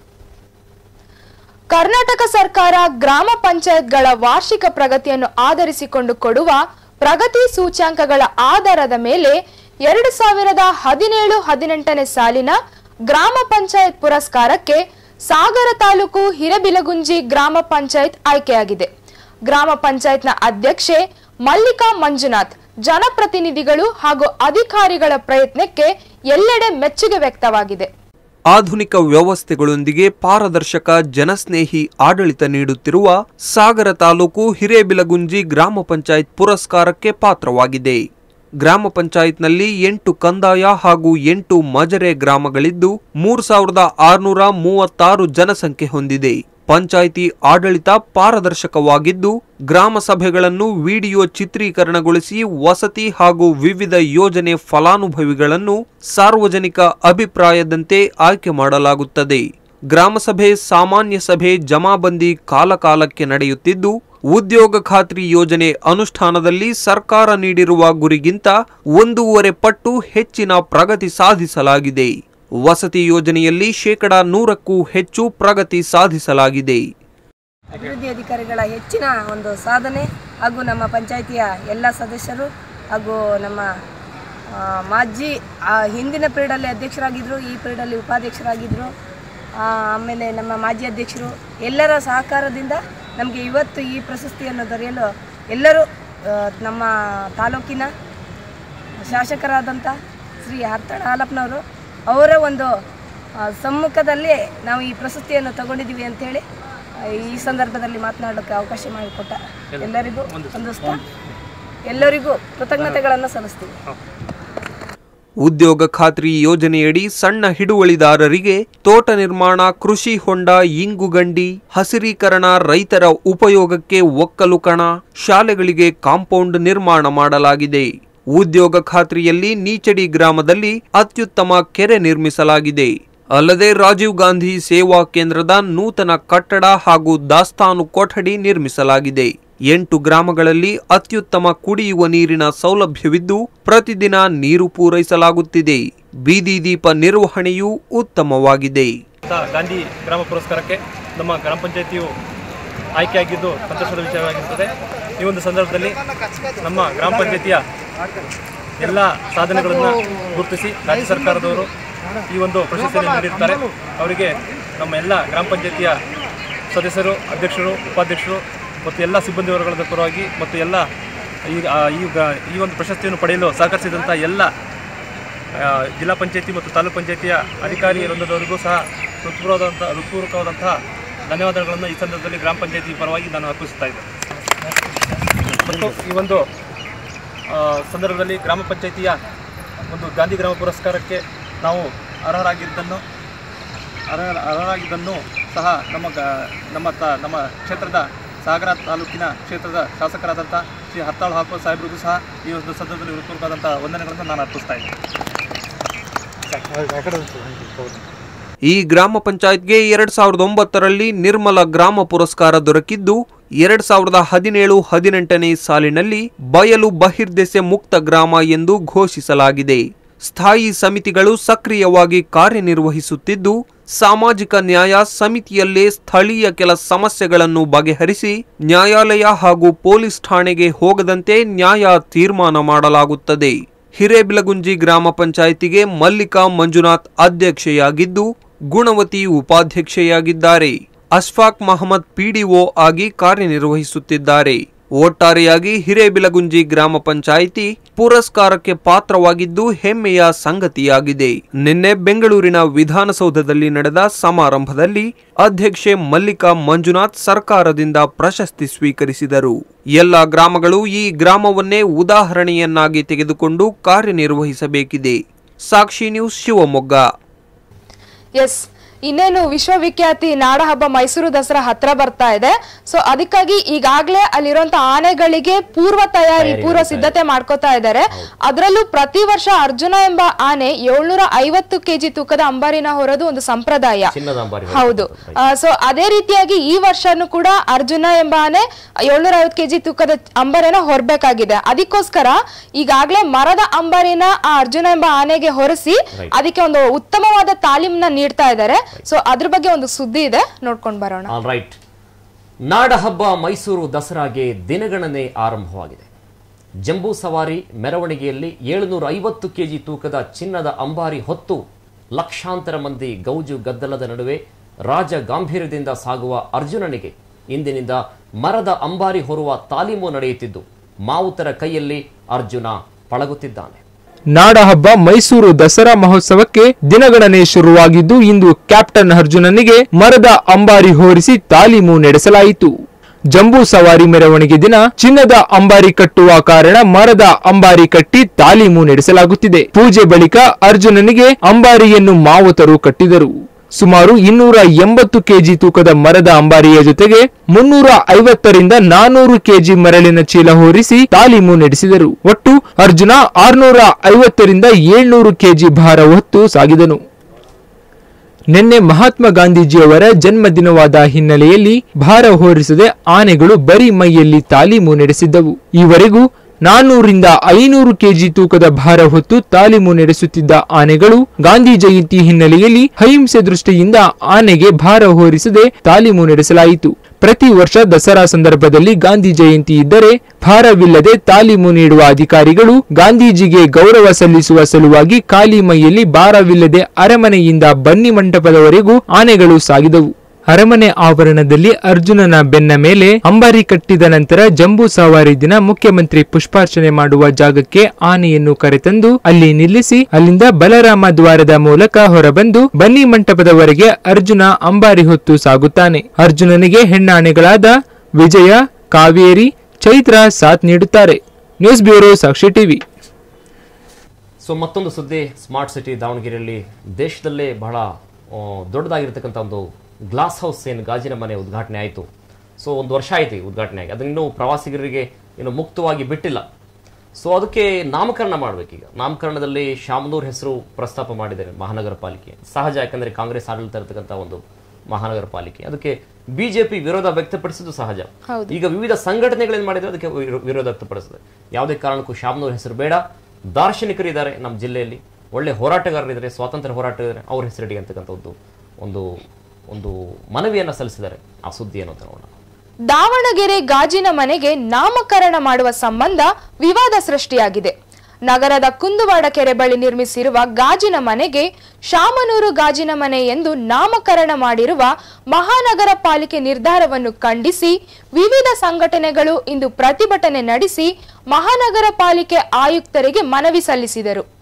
ಕರ್ನಾಟಕ ಸರ್ಕಾರ ಗ್ರಾಮ ಪಂಚಾಯತ್ಗಳ ವಾರ್ಷಿಕ ಪ್ರಗತಿಯನ್ನು ಆಧರಿಸಿಕೊಂಡು ಕೊಡುವ ಪ್ರಗತಿ ಸೂಚ್ಯಾಂಕಗಳ ಆಧಾರದ ಮೇಲೆ ಎರಡು ಸಾವಿರದ ಹದಿನೇಳು ಹದಿನೆಂಟನೇ ಸಾಲಿನ ಗ್ರಾಮ ಪಂಚಾಯತ್ ಪುರಸ್ಕಾರಕ್ಕೆ ಸಾಗರ ತಾಲೂಕು ಹಿರೇಬಿಲಗುಂಜಿ ಗ್ರಾಮ ಪಂಚಾಯತ್ ಆಯ್ಕೆಯಾಗಿದೆ ಗ್ರಾಮ ಪಂಚಾಯತ್ನ ಅಧ್ಯಕ್ಷೆ ಮಲ್ಲಿಕಾ ಮಂಜುನಾಥ್ ಜನಪ್ರತಿನಿಧಿಗಳು ಹಾಗೂ ಅಧಿಕಾರಿಗಳ ಪ್ರಯತ್ನಕ್ಕೆ ಎಲ್ಲೆಡೆ ಮೆಚ್ಚುಗೆ ವ್ಯಕ್ತವಾಗಿದೆ ಆಧುನಿಕ ವ್ಯವಸ್ಥೆಗಳೊಂದಿಗೆ ಪಾರದರ್ಶಕ ಜನಸ್ನೇಹಿ ಆಡಳಿತ ನೀಡುತ್ತಿರುವ ಸಾಗರ ತಾಲೂಕು ಹಿರೇಬಿಲಗುಂಜಿ ಗ್ರಾಮ ಪಂಚಾಯತ್ ಪುರಸ್ಕಾರಕ್ಕೆ ಪಾತ್ರವಾಗಿದೆ ಗ್ರಾಮ ಪಂಚಾಯತ್ನಲ್ಲಿ ಎಂಟು ಕಂದಾಯ ಹಾಗೂ ಎಂಟು ಮಜರೆ ಗ್ರಾಮಗಳಿದ್ದು ಮೂರು ಸಾವಿರದ ಆರುನೂರ ಮೂವತ್ತಾರು ಜನಸಂಖ್ಯೆ ಹೊಂದಿದೆ ಪಂಚಾಯಿತಿ ಆಡಳಿತ ಪಾರದರ್ಶಕವಾಗಿದ್ದು ಗ್ರಾಮ ಸಭೆಗಳನ್ನು ವಿಡಿಯೋ ಚಿತ್ರೀಕರಣಗೊಳಿಸಿ ವಸತಿ ಹಾಗೂ ವಿವಿಧ ಯೋಜನೆ ಫಲಾನುಭವಿಗಳನ್ನು ಸಾರ್ವಜನಿಕ ಅಭಿಪ್ರಾಯದಂತೆ ಆಯ್ಕೆ ಮಾಡಲಾಗುತ್ತದೆ ಗ್ರಾಮಸಭೆ ಸಾಮಾನ್ಯ ಸಭೆ ಜಮಾಬಂದಿ ಕಾಲಕಾಲಕ್ಕೆ ನಡೆಯುತ್ತಿದ್ದು ಉದ್ಯೋಗ ಖಾತ್ರಿ ಯೋಜನೆ ಅನುಷ್ಠಾನದಲ್ಲಿ ಸರ್ಕಾರ ನೀಡಿರುವ ಗುರಿಗಿಂತ ಒಂದೂವರೆ ಪಟ್ಟು ಹೆಚ್ಚಿನ ಪ್ರಗತಿ ಸಾಧಿಸಲಾಗಿದೆ ವಸತಿ ಯೋಜನೆಯಲ್ಲಿ ಶೇಕಡಾ ನೂರಕ್ಕೂ ಹೆಚ್ಚು ಪ್ರಗತಿ ಸಾಧಿಸಲಾಗಿದೆ ಅಭಿವೃದ್ಧಿ ಅಧಿಕಾರಿಗಳ ಹೆಚ್ಚಿನ ಒಂದು ಸಾಧನೆ ಹಾಗೂ ನಮ್ಮ ಪಂಚಾಯಿತಿಯ ಎಲ್ಲ ಸದಸ್ಯರು ಹಾಗೂ ನಮ್ಮ ಆ, ಮಾಜಿ ಆ, ಹಿಂದಿನ ಪೀರಿಯಡಲ್ಲಿ ಅಧ್ಯಕ್ಷರಾಗಿದ್ದರು ಈ ಪೀರಿಯಡಲ್ಲಿ ಉಪಾಧ್ಯಕ್ಷರಾಗಿದ್ದರು ಆ, ಆಮೇಲೆ ನಮ್ಮ ಮಾಜಿ ಅಧ್ಯಕ್ಷರು ಎಲ್ಲರ ಸಹಕಾರದಿಂದ ನಮಗೆ ಇವತ್ತು ಈ ಪ್ರಶಸ್ತಿಯನ್ನು ದೊರೆಯಲು ಎಲ್ಲರೂ ಆ, ನಮ್ಮ ತಾಲೂಕಿನ ಶಾಸಕರಾದಂಥ ಶ್ರೀ ಹರ್ತಣ ಹಾಲಪ್ಪನವರು ಅವರ ಒಂದು ಆ, ಸಮ್ಮುಖದಲ್ಲಿ ನಾವು ಈ ಪ್ರಶಸ್ತಿಯನ್ನು ತಗೊಂಡಿದ್ದೀವಿ ಅಂತೇಳಿ ಆ, ಈ ಸಂದರ್ಭದಲ್ಲಿ ಮಾತನಾಡಲಿಕ್ಕೆ ಅವಕಾಶ ಮಾಡಿಕೊಟ್ಟ ಎಲ್ಲರಿಗೂ ಹೊಂದಿಸ್ತಾ ಎಲ್ಲರಿಗೂ ಕೃತಜ್ಞತೆಗಳನ್ನು ಸಲ್ಲಿಸ್ತೀವಿ ಉದ್ಯೋಗ ಖಾತ್ರಿ ಯೋಜನೆಯಡಿ ಸಣ್ಣ ಹಿಡುವಳಿದಾರರಿಗೆ ತೋಟ ನಿರ್ಮಾಣ ಕೃಷಿ ಹೊಂಡ ಇಂಗುಗಂಡಿ ಹಸಿರೀಕರಣ ರೈತರ ಉಪಯೋಗಕ್ಕೆ ಒಕ್ಕಲು ಕಣ ಶಾಲೆಗಳಿಗೆ ಕಾಂಪೌಂಡ್ ನಿರ್ಮಾಣ ಮಾಡಲಾಗಿದೆ ಉದ್ಯೋಗ ಖಾತ್ರಿಯಲ್ಲಿ ನೀಚಡಿ ಗ್ರಾಮದಲ್ಲಿ ಅತ್ಯುತ್ತಮ ಕೆರೆ ನಿರ್ಮಿಸಲಾಗಿದೆ ಅಲ್ಲದೆ ರಾಜೀವ್ ಗಾಂಧಿ ಸೇವಾ ಕೇಂದ್ರದ ನೂತನ ಕಟ್ಟಡ ಹಾಗೂ ದಾಸ್ತಾನು ಕೊಠಡಿ ನಿರ್ಮಿಸಲಾಗಿದೆ ಎಂಟು ಗ್ರಾಮಗಳಲ್ಲಿ ಅತ್ಯುತ್ತಮ ಕುಡಿಯುವ ನೀರಿನ ಸೌಲಭ್ಯವಿದ್ದು ಪ್ರತಿದಿನ ನೀರು ಪೂರೈಸಲಾಗುತ್ತಿದೆ ಬೀದಿ ದೀಪ ನಿರ್ವಹಣೆಯೂ ಉತ್ತಮವಾಗಿದೆ ಅಂತ ಗಾಂಧಿ ಗ್ರಾಮ ಪುರಸ್ಕಾರಕ್ಕೆ ನಮ್ಮ ಗ್ರಾಮ ಪಂಚಾಯಿತಿಯು ಆಯ್ಕೆಯಾಗಿದ್ದು ಸಂತೋಷದ ವಿಷಯವಾಗಿರುತ್ತದೆ ಈ ಒಂದು ಸಂದರ್ಭದಲ್ಲಿ ನಮ್ಮ ಗ್ರಾಮ ಪಂಚಾಯಿತಿಯ ಎಲ್ಲ ಸಾಧನೆಗಳನ್ನು ಗುರುತಿಸಿ ರಾಜ್ಯ ಸರ್ಕಾರದವರು ಈ ಒಂದು ಪ್ರಶಸ್ತಿಯನ್ನು ನೀಡಿರ್ತಾರೆ ಅವರಿಗೆ ನಮ್ಮ ಎಲ್ಲ ಗ್ರಾಮ ಪಂಚಾಯಿತಿಯ ಸದಸ್ಯರು ಅಧ್ಯಕ್ಷರು ಉಪಾಧ್ಯಕ್ಷರು ಮತ್ತು ಎಲ್ಲ ಸಿಬ್ಬಂದಿ ವರ್ಗದ ಪರವಾಗಿ ಮತ್ತು ಎಲ್ಲ ಈ ಆ, ಈ ಗ- ಈ ಒಂದು ಪ್ರಶಸ್ತಿಯನ್ನು ಪಡೆಯಲು ಸಹಕರಿಸಿದಂಥ ಎಲ್ಲ ಆ, ಜಿಲ್ಲಾ ಪಂಚಾಯತಿ ಮತ್ತು ತಾಲೂಕು ಪಂಚಾಯತಿಯ ಅಧಿಕಾರಿ ವೃಂದದವರಿಗೂ ಸಹ ಹೃತ್ಪೂರ್ವದಂಥ ಹೃತ್ಪೂರ್ವಕವಾದಂತಹ ಧನ್ಯವಾದಗಳನ್ನು ಈ ಸಂದರ್ಭದಲ್ಲಿ ಗ್ರಾಮ ಪಂಚಾಯತಿ ಪರವಾಗಿ ನಾನು ಅರ್ಪಿಸುತ್ತಾ ಇದ್ದೇನೆ ಮತ್ತು ಈ ಒಂದು ಆ, ಸಂದರ್ಭದಲ್ಲಿ ಗ್ರಾಮ ಪಂಚಾಯತಿಯ ಒಂದು ಗಾಂಧಿ ಗ್ರಾಮ ಪುರಸ್ಕಾರಕ್ಕೆ ನಾವು ಅರ್ಹರಾಗಿದ್ದನ್ನು ಅರ್ಹ ಅರ್ಹರಾಗಿದ್ದನ್ನು ಸಹ ನಮ್ಮ ಗ ನಮ್ಮ ತ ನಮ್ಮ ಕ್ಷೇತ್ರದ ಸಾಗರ ತಾಲೂಕಿನ ಕ್ಷೇತ್ರದ ಶಾಸಕರಾದಂಥ ಶ್ರೀ ಹತ್ತಾಳು ಹಾಕುವ ಸಾಹೇಬರಿಗೂ ಸಹ ಈ ಒಂದು ಸಂದರ್ಭದಲ್ಲಿ ಹೃತ್ಪೂರ್ವಕವಾದಂಥ ವಂದನೆಗಳನ್ನು ನಾನು ಅರ್ಪಿಸ್ತಾ ಇದ್ದೇನೆ ಈ ಗ್ರಾಮ ಪಂಚಾಯತ್ಗೆ ಎರಡ್ ಸಾವಿರದ ಒಂಬತ್ತರಲ್ಲಿ ನಿರ್ಮಲ ಗ್ರಾಮ ಪುರಸ್ಕಾರ ದೊರಕಿದ್ದು ಎರಡ್ ಸಾವಿರದ ಹದಿನೇಳು ಹದಿನೆಂಟನೇ ಸಾಲಿನಲ್ಲಿ ಬಯಲು ಬಹಿರ್ದೆಸೆ ಮುಕ್ತ ಗ್ರಾಮ ಎಂದು ಘೋಷಿಸಲಾಗಿದೆ ಸ್ಥಾಯಿ ಸಮಿತಿಗಳು ಸಕ್ರಿಯವಾಗಿ ಕಾರ್ಯನಿರ್ವಹಿಸುತ್ತಿದ್ದು ಸಾಮಾಜಿಕ ನ್ಯಾಯ ಸಮಿತಿಯಲ್ಲೇ ಸ್ಥಳೀಯ ಕೆಲ ಸಮಸ್ಯೆಗಳನ್ನು ಬಗೆಹರಿಸಿ ನ್ಯಾಯಾಲಯ ಹಾಗೂ ಪೊಲೀಸ್ ಠಾಣೆಗೆ ಹೋಗದಂತೆ ನ್ಯಾಯ ತೀರ್ಮಾನ ಮಾಡಲಾಗುತ್ತದೆ ಹಿರೇಬಿಲಗುಂಜಿ ಗ್ರಾಮ ಪಂಚಾಯಿತಿಗೆ ಮಲ್ಲಿಕಾ ಮಂಜುನಾಥ್ ಅಧ್ಯಕ್ಷೆಯಾಗಿದ್ದು ಗುಣವತಿ ಉಪಾಧ್ಯಕ್ಷೆಯಾಗಿದ್ದಾರೆ ಅಶ್ಫಾಕ್ ಮಹಮ್ಮದ್ ಪಿಡಿಒ ಆಗಿ ಕಾರ್ಯನಿರ್ವಹಿಸುತ್ತಿದ್ದಾರೆ ಒಟ್ಟಾರೆಯಾಗಿ ಹಿರೇಬಿಲಗುಂಜಿ ಗ್ರಾಮ ಪಂಚಾಯಿತಿ ಪುರಸ್ಕಾರಕ್ಕೆ ಪಾತ್ರವಾಗಿದ್ದು ಹೆಮ್ಮೆಯ ಸಂಗತಿಯಾಗಿದೆ ನಿನ್ನೆ ಬೆಂಗಳೂರಿನ ವಿಧಾನಸೌಧದಲ್ಲಿ ನಡೆದ ಸಮಾರಂಭದಲ್ಲಿ ಅಧ್ಯಕ್ಷೆ ಮಲ್ಲಿಕಾ ಮಂಜುನಾಥ್ ಸರ್ಕಾರದಿಂದ ಪ್ರಶಸ್ತಿ ಸ್ವೀಕರಿಸಿದರು ಎಲ್ಲ ಗ್ರಾಮಗಳು ಈ ಗ್ರಾಮವನ್ನೇ ಉದಾಹರಣೆಯನ್ನಾಗಿ ತೆಗೆದುಕೊಂಡು ಕಾರ್ಯನಿರ್ವಹಿಸಬೇಕಿದೆ ಸಾಕ್ಷಿ ನ್ಯೂಸ್ ಶಿವಮೊಗ್ಗ ಎಸ್ ಇನ್ನೇನು ವಿಶ್ವವಿಖ್ಯಾತಿ ನಾಡಹಬ್ಬ ಮೈಸೂರು ದಸರಾ ಹತ್ರ ಬರ್ತಾ ಇದೆ ಸೊ ಅದಕ್ಕಾಗಿ ಈಗಾಗಲೇ ಅಲ್ಲಿರುವಂತ ಆನೆಗಳಿಗೆ ಪೂರ್ವ ತಯಾರಿ ಪೂರ್ವ ಸಿದ್ಧತೆ ಮಾಡ್ಕೋತಾ ಇದ್ದಾರೆ ಅದರಲ್ಲೂ ಪ್ರತಿ ವರ್ಷ ಅರ್ಜುನ ಎಂಬ ಆನೆ ಏಳ್ನೂರ ಐವತ್ತು ಕೆಜಿ ತೂಕದ ಅಂಬಾರಿನ ಹೊರೋದು ಒಂದು ಸಂಪ್ರದಾಯ ಚಿನ್ನದ ಅಂಬಾರಿ ಹೌದು ಸೊ ಅದೇ ರೀತಿಯಾಗಿ ಈ ವರ್ಷನೂ ಕೂಡ ಅರ್ಜುನ ಎಂಬ ಆನೆ ಏಳ್ನೂರ ಐವತ್ತು ಕೆಜಿ ತೂಕದ ಅಂಬಾರಿನ ಹೊರಬೇಕಾಗಿದೆ ಅದಕ್ಕೋಸ್ಕರ ಈಗಾಗಲೇ ಮರದ ಅಂಬಾರಿನ ಆ ಅರ್ಜುನ ಎಂಬ ಆನೆಗೆ ಹೊರಿಸಿ ಅದಕ್ಕೆ ಒಂದು ಉತ್ತಮವಾದ ತಾಲೀಮ್ನ ನೀಡ್ತಾ ಇದ್ದಾರೆ ಸೊ ಅದ್ರ ಬಗ್ಗೆ ಒಂದು ಸುದ್ದಿ ಇದೆ ನೋಡ್ಕೊಂಡ್ ಬರೋಣ ಆಲ್ ರೈಟ್ ನಾಡಹಬ್ಬ ಮೈಸೂರು ದಸರಾಗೆ ದಿನಗಣನೆ ಆರಂಭವಾಗಿದೆ ಜಂಬೂ ಸವಾರಿ ಮೆರವಣಿಗೆಯಲ್ಲಿ ಏಳುನೂರ ಐವತ್ತು ಕೆಜಿ ತೂಕದ ಚಿನ್ನದ ಅಂಬಾರಿ ಹೊತ್ತು ಲಕ್ಷಾಂತರ ಮಂದಿ ಗೌಜು ಗದ್ದಲದ ನಡುವೆ ರಾಜ ಗಾಂಭೀರ್ಯದಿಂದ ಸಾಗುವ ಅರ್ಜುನನಿಗೆ ಇಂದಿನಿಂದ ಮರದ ಅಂಬಾರಿ ಹೊರುವ ತಾಲೀಮು ನಡೆಯುತ್ತಿದ್ದು ಮಾವುತರ ಕೈಯಲ್ಲಿ ಅರ್ಜುನ ಪಳಗುತ್ತಿದ್ದಾನೆ ನಾಡಹಬ್ಬ ಮೈಸೂರು ದಸರಾ ಮಹೋತ್ಸವಕ್ಕೆ ದಿನಗಣನೆ ಶುರುವಾಗಿದ್ದು ಇಂದು ಕ್ಯಾಪ್ಟನ್ ಅರ್ಜುನನಿಗೆ ಮರದ ಅಂಬಾರಿ ಹೋರಿಸಿ ತಾಲೀಮು ನಡೆಸಲಾಯಿತು ಜಂಬೂ ಸವಾರಿ ಮೆರವಣಿಗೆ ದಿನ ಚಿನ್ನದ ಅಂಬಾರಿ ಕಟ್ಟುವ ಕಾರಣ ಮರದ ಅಂಬಾರಿ ಕಟ್ಟಿ ತಾಲೀಮು ನಡೆಸಲಾಗುತ್ತಿದೆ ಪೂಜೆ ಬಳಿಕ ಅರ್ಜುನನಿಗೆ ಅಂಬಾರಿಯನ್ನು ಮಾವುತರು ಕಟ್ಟಿದರು ಸುಮಾರು ಇನ್ನೂರ ಎಂಬತ್ತು ಕೆಜಿ ತೂಕದ ಮರದ ಅಂಬಾರಿಯ ಜೊತೆಗೆ ಮುನ್ನೂರ ಐವತ್ತರಿಂದ ನಾನೂರು ಕೆಜಿ ಮರಳಿನ ಚೀಲ ಹೊರಿಸಿ ತಾಲೀಮು ನಡೆಸಿದರು ಒಟ್ಟು ಅರ್ಜುನ ಆರ್ನೂರ ಐವತ್ತರಿಂದ ಏಳ್ನೂರು ಕೆಜಿ ಭಾರ ಹೊತ್ತು ಸಾಗಿದನು ನಿನ್ನೆ ಮಹಾತ್ಮ ಗಾಂಧೀಜಿಯವರ ಜನ್ಮದಿನವಾದ ಹಿನ್ನೆಲೆಯಲ್ಲಿ ಭಾರ ಹೊರಿಸದೆ ಆನೆಗಳು ಬರೀ ಮೈಯಲ್ಲಿ ತಾಲೀಮು ನಡೆಸಿದ್ದವು ಈವರೆಗೂ ನಾನ್ನೂರಿಂದ ಐನೂರು ಕೆಜಿ ತೂಕದ ಭಾರ ಹೊತ್ತು ತಾಲೀಮು ನಡೆಸುತ್ತಿದ್ದ ಆನೆಗಳು ಗಾಂಧಿ ಜಯಂತಿ ಹಿನ್ನೆಲೆಯಲ್ಲಿ ಅಹಿಂಸೆ ದೃಷ್ಟಿಯಿಂದ ಆನೆಗೆ ಭಾರ ಹೊರಿಸದೆ ತಾಲೀಮು ನಡೆಸಲಾಯಿತು ಪ್ರತಿ ವರ್ಷ ದಸರಾ ಸಂದರ್ಭದಲ್ಲಿ ಗಾಂಧಿ ಜಯಂತಿ ಇದ್ದರೆ ಭಾರವಿಲ್ಲದೆ ತಾಲೀಮು ನೀಡುವ ಅಧಿಕಾರಿಗಳು ಗಾಂಧೀಜಿಗೆ ಗೌರವ ಸಲ್ಲಿಸುವ ಸಲುವಾಗಿ ಖಾಲಿ ಮೈಯಲ್ಲಿ ಭಾರವಿಲ್ಲದೆ ಅರಮನೆಯಿಂದ ಬನ್ನಿ ಮಂಟಪದವರೆಗೂ ಆನೆಗಳು ಸಾಗಿದವು ಅರಮನೆ ಆವರಣದಲ್ಲಿ ಅರ್ಜುನನ ಬೆನ್ನ ಮೇಲೆ ಅಂಬಾರಿ ಕಟ್ಟಿದ ನಂತರ ಜಂಬೂ ಸವಾರಿ ದಿನ ಮುಖ್ಯಮಂತ್ರಿ ಪುಷ್ಪಾರ್ಚನೆ ಮಾಡುವ ಜಾಗಕ್ಕೆ ಆನೆಯನ್ನು ಕರೆತಂದು ಅಲ್ಲಿ ನಿಲ್ಲಿಸಿ ಅಲ್ಲಿಂದ ಬಲರಾಮ ದ್ವಾರದ ಮೂಲಕ ಹೊರಬಂದು ಬನ್ನಿ ಮಂಟಪದವರೆಗೆ ಅರ್ಜುನ ಅಂಬಾರಿ ಹೊತ್ತು ಸಾಗುತ್ತಾನೆ ಅರ್ಜುನನಿಗೆ ಹೆಣ್ಣಾನೆಗಳಾದ ವಿಜಯ ಕಾವೇರಿ ಚೈತ್ರ ಸಾಥ್ ನೀಡುತ್ತಾರೆ news bureau Sakshi TV so ಮತ್ತೊಂದು ಸುದ್ದಿ ಸ್ಮಾರ್ಟ್ ಸಿಟಿ ದಾವಣಗೆರೆಯಲ್ಲಿ ದೇಶದಲ್ಲೇ ಬಹಳ ಆ, ದೊಡ್ಡದಾಗಿರ್ತಕ್ಕಂಥ ಒಂದು ಗ್ಲಾಸ್ ಹೌಸ್ ಏನು ಗಾಜಿನ ಮನೆ ಉದ್ಘಾಟನೆ ಆಯಿತು ಸೊ ಒಂದು ವರ್ಷ ಆಯ್ತು ಈ ಉದ್ಘಾಟನೆ ಆಗಿ ಅದನ್ನ ಇನ್ನೂ ಪ್ರವಾಸಿಗರಿಗೆ ಇನ್ನು ಮುಕ್ತವಾಗಿ ಬಿಟ್ಟಿಲ್ಲ ಸೊ ಅದಕ್ಕೆ ನಾಮಕರಣ ಮಾಡಬೇಕೀಗ ನಾಮಕರಣದಲ್ಲಿ ಶಾಮನೂರ್ ಹೆಸರು ಪ್ರಸ್ತಾಪ ಮಾಡಿದ್ದಾರೆ ಮಹಾನಗರ ಪಾಲಿಕೆ ಸಹಜ ಯಾಕಂದ್ರೆ ಕಾಂಗ್ರೆಸ್ ಆಡಳಿತ ಇರತಕ್ಕಂಥ ಒಂದು ಮಹಾನಗರ ಪಾಲಿಕೆ ಅದಕ್ಕೆ ಬಿಜೆಪಿ ವಿರೋಧ ವ್ಯಕ್ತಪಡಿಸಿದ್ದು ಸಹಜ ಹೌದು. ಈಗ ವಿವಿಧ ಸಂಘಟನೆಗಳೇನು ಮಾಡಿದ್ರೆ ಅದಕ್ಕೆ ವಿರೋ- ವಿರೋಧ ವ್ಯಕ್ತಪಡಿಸಿದೆ ಯಾವುದೇ ಕಾರಣಕ್ಕೂ ಶಾಮನೂರ್ ಹೆಸರು ಬೇಡ ದಾರ್ಶನಿಕರಿದ್ದಾರೆ ನಮ್ಮ ಜಿಲ್ಲೆಯಲ್ಲಿ ಒಳ್ಳೆ ಹೋರಾಟಗಾರರಿದ್ದಾರೆ ಸ್ವಾತಂತ್ರ್ಯ ಹೋರಾಟಗಾರರಿದ್ದಾರೆ ಅವ್ರ ಹೆಸರಿಡಿ ಅಂತಕ್ಕಂಥ ಒಂದು ಒಂದು ಒಂದು ಮನವಿಯನ್ನ ಸಲ್ಲಿಸಿದ್ದಾರೆ ಆ ಸುದ್ದಿ ಏನು ಅಂತ ನೋಡೋಣ ದಾವಣಗೆರೆ ಗಾಜಿನ ಮನೆಗೆ ನಾಮಕರಣ ಮಾಡುವ ಸಂಬಂಧ ವಿವಾದ ಸೃಷ್ಟಿಯಾಗಿದೆ ನಗರದ ಕುಂದುವಾಡ ಕೆರೆ ಬಳಿ ನಿರ್ಮಿಸಿರುವ ಗಾಜಿನ ಮನೆಗೆ ಶಾಮನೂರು ಗಾಜಿನ ಮನೆ ಎಂದು ನಾಮಕರಣ ಮಾಡಿರುವ ಮಹಾನಗರ ಪಾಲಿಕೆ ನಿರ್ಧಾರವನ್ನು ಖಂಡಿಸಿ ವಿವಿಧ ಸಂಘಟನೆಗಳು ಇಂದು ಪ್ರತಿಭಟನೆ ನಡೆಸಿ ಮಹಾನಗರ ಪಾಲಿಕೆ ಆಯುಕ್ತರಿಗೆ ಮನವಿ ಸಲ್ಲಿಸಿದರು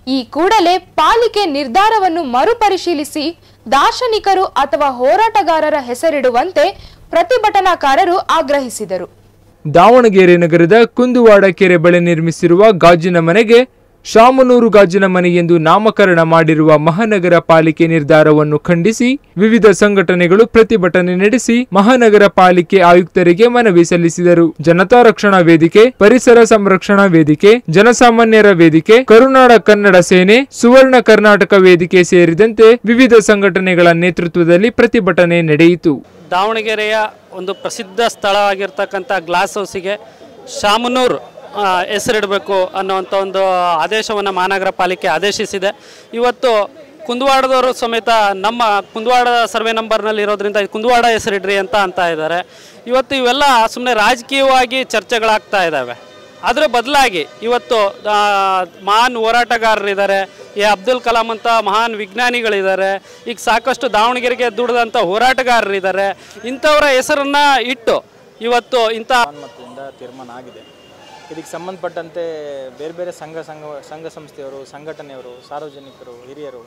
ಈ ಕೂಡಲೇ ಪಾಲಿಕೆ ನಿರ್ಧಾರವನ್ನು ಮರುಪರಿಶೀಲಿಸಿ ದಾರ್ಶನಿಕರು ಅಥವಾ ಹೋರಾಟಗಾರರ ಹೆಸರಿಡುವಂತೆ ಪ್ರತಿಭಟನಾಕಾರರು ಆಗ್ರಹಿಸಿದರು ದಾವಣಗೆರೆ ನಗರದ ಕುಂದುವಾಡ ಕೆರೆ ಬಳಿ ನಿರ್ಮಿಸಿರುವ ಗಾಜಿನ ಮನೆಗೆ ಶಾಮನೂರು ಗಾಜಿನ ಮನೆ ಎಂದು ನಾಮಕರಣ ಮಾಡಿರುವ ಮಹಾನಗರ ಪಾಲಿಕೆ ನಿರ್ಧಾರವನ್ನು ಖಂಡಿಸಿ ವಿವಿಧ ಸಂಘಟನೆಗಳು ಪ್ರತಿಭಟನೆ ನಡೆಸಿ ಮಹಾನಗರ ಪಾಲಿಕೆ ಆಯುಕ್ತರಿಗೆ ಮನವಿ ಸಲ್ಲಿಸಿದರು ಜನತಾ ರಕ್ಷಣಾ ವೇದಿಕೆ ಪರಿಸರ ಸಂರಕ್ಷಣಾ ವೇದಿಕೆ ಜನಸಾಮಾನ್ಯರ ವೇದಿಕೆ ಕರುನಾಡ ಕನ್ನಡ ಸೇನೆ ಸುವರ್ಣ ಕರ್ನಾಟಕ ವೇದಿಕೆ ಸೇರಿದಂತೆ ವಿವಿಧ ಸಂಘಟನೆಗಳ ನೇತೃತ್ವದಲ್ಲಿ ಪ್ರತಿಭಟನೆ ನಡೆಯಿತು ದಾವಣಗೆರೆಯ ಒಂದು ಪ್ರಸಿದ್ಧ ಸ್ಥಳ ಆಗಿರ್ತಕ್ಕಂಥ ಗ್ಲಾಸ್ ಹೌಸಿಗೆ ಶಾಮನೂರ್ ಆ, ಹೆಸರಿಡಬೇಕು ಅನ್ನುವಂಥ ಒಂದು ಆದೇಶವನ್ನು ಮಹಾನಗರ ಪಾಲಿಕೆ ಆದೇಶಿಸಿದೆ ಇವತ್ತು ಕುಂದವಾಡದವರು ಸಮೇತ ನಮ್ಮ ಕುಂದವಾಡ ಸರ್ವೆ ನಂಬರ್ನಲ್ಲಿ ಇರೋದ್ರಿಂದ ಕುಂದವಾಡ ಹೆಸರಿಡ್ರಿ ಅಂತ ಅಂತ ಇದ್ದಾರೆ ಇವತ್ತು ಇವೆಲ್ಲ ಸುಮ್ಮನೆ ರಾಜಕೀಯವಾಗಿ ಚರ್ಚೆಗಳಾಗ್ತಾ ಇದ್ದಾವೆ ಅದರ ಬದಲಾಗಿ ಇವತ್ತು ಆ, ಮಹಾನ್ ಹೋರಾಟಗಾರರಿದ್ದಾರೆ ಎ ಅಬ್ದುಲ್ ಕಲಾಂ ಅಂತ ಮಹಾನ್ ವಿಜ್ಞಾನಿಗಳಿದ್ದಾರೆ ಈಗ ಸಾಕಷ್ಟು ದಾವಣಗೆರೆಗೆ ದುಡಿದಂಥ ಹೋರಾಟಗಾರರಿದ್ದಾರೆ ಇಂಥವರ ಹೆಸರನ್ನು ಇಟ್ಟು ಇವತ್ತು ಇಂಥ ಮತದಿಂದ ತೀರ್ಮಾನ ಆಗಿದೆ ಇದಕ್ಕೆ ಸಂಬಂಧಪಟ್ಟಂತೆ ಬೇರೆ ಬೇರೆ ಸಂಘ ಸಂಘ ಸಂಘ ಸಂಸ್ಥೆಯವರು ಸಂಘಟನೆಯವರು ಸಾರ್ವಜನಿಕರು ಹಿರಿಯರು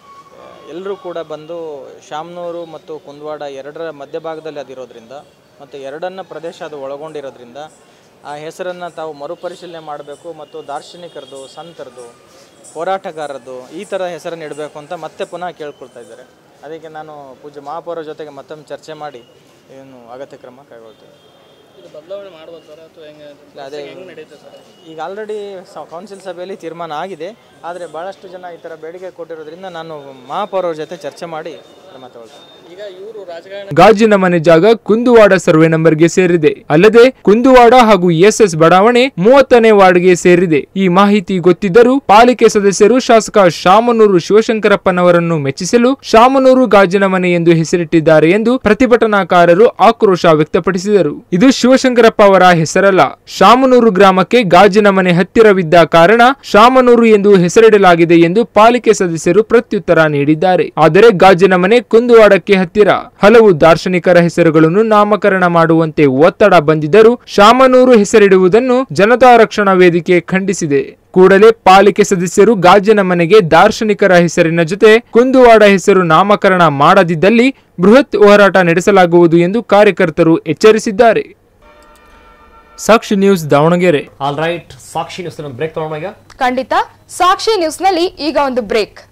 ಎಲ್ಲರೂ ಕೂಡ ಬಂದು ಶಾಮನೂರು ಮತ್ತು ಕುಂದವಾಡ ಎರಡರ ಮಧ್ಯಭಾಗದಲ್ಲಿ ಅದಿರೋದ್ರಿಂದ ಮತ್ತು ಎರಡನ್ನ ಪ್ರದೇಶ ಅದು ಒಳಗೊಂಡಿರೋದ್ರಿಂದ ಆ ಹೆಸರನ್ನು ತಾವು ಮರುಪರಿಶೀಲನೆ ಮಾಡಬೇಕು ಮತ್ತು ದಾರ್ಶನಿಕರದು ಸಂತರದು ಹೋರಾಟಗಾರರದು ಈ ಥರ ಹೆಸರನ್ನು ಇಡಬೇಕು ಅಂತ ಮತ್ತೆ ಪುನಃ ಕೇಳ್ಕೊಳ್ತಾ ಇದ್ದಾರೆ ಅದಕ್ಕೆ ನಾನು ಪೂಜ್ಯ ಮಹಾಪೌರ ಜೊತೆಗೆ ಮತ್ತೊಮ್ಮೆ ಚರ್ಚೆ ಮಾಡಿ ಏನು ಅಗತ್ಯ ಕ್ರಮ ಕೈಗೊಳ್ತೇವೆ ಇದು ಬದಲಾವಣೆ ಮಾಡ್ಬೋದು ಸರ್ ಅಥವಾ ಹೆಂಗೆ ಇಲ್ಲ, ಅದೇ ಹೆಂಗೆ ನಡೀತೆ ಸರ್ ಈಗ ಆಲ್ರೆಡಿ ಕೌನ್ಸಿಲ್ ಸಭೆಯಲ್ಲಿ ತೀರ್ಮಾನ ಆಗಿದೆ ಆದರೆ ಭಾಳಷ್ಟು ಜನ ಈ ಥರ ಬೇಡಿಕೆ ಕೊಟ್ಟಿರೋದ್ರಿಂದ ನಾನು ಮಹಾಪೌರವ್ರ ಜೊತೆ ಚರ್ಚೆ ಮಾಡಿ ಕ್ರಮ ತಗೊಳ್ತೇನೆ ಈಗ ಇವರು ರಾಜಕಾರಣ ಗಾಜಿನ ಮನೆ ಜಾಗ ಕುಂದುವಾಡ ಸರ್ವೆ ನಂಬರ್ಗೆ ಸೇರಿದೆ ಅಲ್ಲದೆ ಕುಂದುವಾಡ ಹಾಗೂ ಎಸ್ಎಸ್ ಬಡಾವಣೆ ಮೂವತ್ತನೇ ವಾರ್ಡ್ಗೆ ಸೇರಿದೆ ಈ ಮಾಹಿತಿ ಗೊತ್ತಿದ್ದರೂ ಪಾಲಿಕೆ ಸದಸ್ಯರು ಶಾಸಕ ಶಾಮನೂರು ಶಿವಶಂಕರಪ್ಪನವರನ್ನು ಮೆಚ್ಚಿಸಲು ಶಾಮನೂರು ಗಾಜಿನ ಮನೆ ಎಂದು ಹೆಸರಿಟ್ಟಿದ್ದಾರೆ ಎಂದು ಪ್ರತಿಭಟನಾಕಾರರು ಆಕ್ರೋಶ ವ್ಯಕ್ತಪಡಿಸಿದರು ಇದು ಶಿವಶಂಕರಪ್ಪ ಅವರ ಹೆಸರಲ್ಲ ಶಾಮನೂರು ಗ್ರಾಮಕ್ಕೆ ಗಾಜಿನ ಮನೆ ಹತ್ತಿರವಿದ್ದ ಕಾರಣ ಶಾಮನೂರು ಎಂದು ಹೆಸರಿಡಲಾಗಿದೆ ಎಂದು ಪಾಲಿಕೆ ಸದಸ್ಯರು ಪ್ರತ್ಯುತ್ತರ ನೀಡಿದ್ದಾರೆ ಆದರೆ ಗಾಜಿನ ಮನೆ ಕುಂದುವಾಡಕ್ಕೆ ಹತ್ತಿರ ಹಲವು ದಾರ್ಶನಿಕರ ಹೆಸರುಗಳನ್ನು ನಾಮಕರಣ ಮಾಡುವಂತೆ ಒತ್ತಡ ಬಂದಿದ್ದರೂ ಶಾಮನೂರು ಹೆಸರಿಡುವುದನ್ನು ಜನತಾ ರಕ್ಷಣಾ ವೇದಿಕೆ ಖಂಡಿಸಿದೆ ಕೂಡಲೇ ಪಾಲಿಕೆ ಸದಸ್ಯರು ಗಾಜಿನ ಮನೆಗೆ ದಾರ್ಶನಿಕರ ಹೆಸರಿನ ಜೊತೆ ಕುಂದುವಾಡ ಹೆಸರು ನಾಮಕರಣ ಮಾಡದಿದ್ದಲ್ಲಿ ಬೃಹತ್ ಹೋರಾಟ ನಡೆಸಲಾಗುವುದು ಎಂದು ಕಾರ್ಯಕರ್ತರು ಎಚ್ಚರಿಸಿದ್ದಾರೆ Sakshi news Davanagere all right Sakshi news break ತಗೊಂಡ ಈಗ ಖಂಡಿತ ಸಾಕ್ಷಿ ನ್ಯೂಸ್ನಲ್ಲಿ ಈಗ ಒಂದು ಬ್ರೇಕ್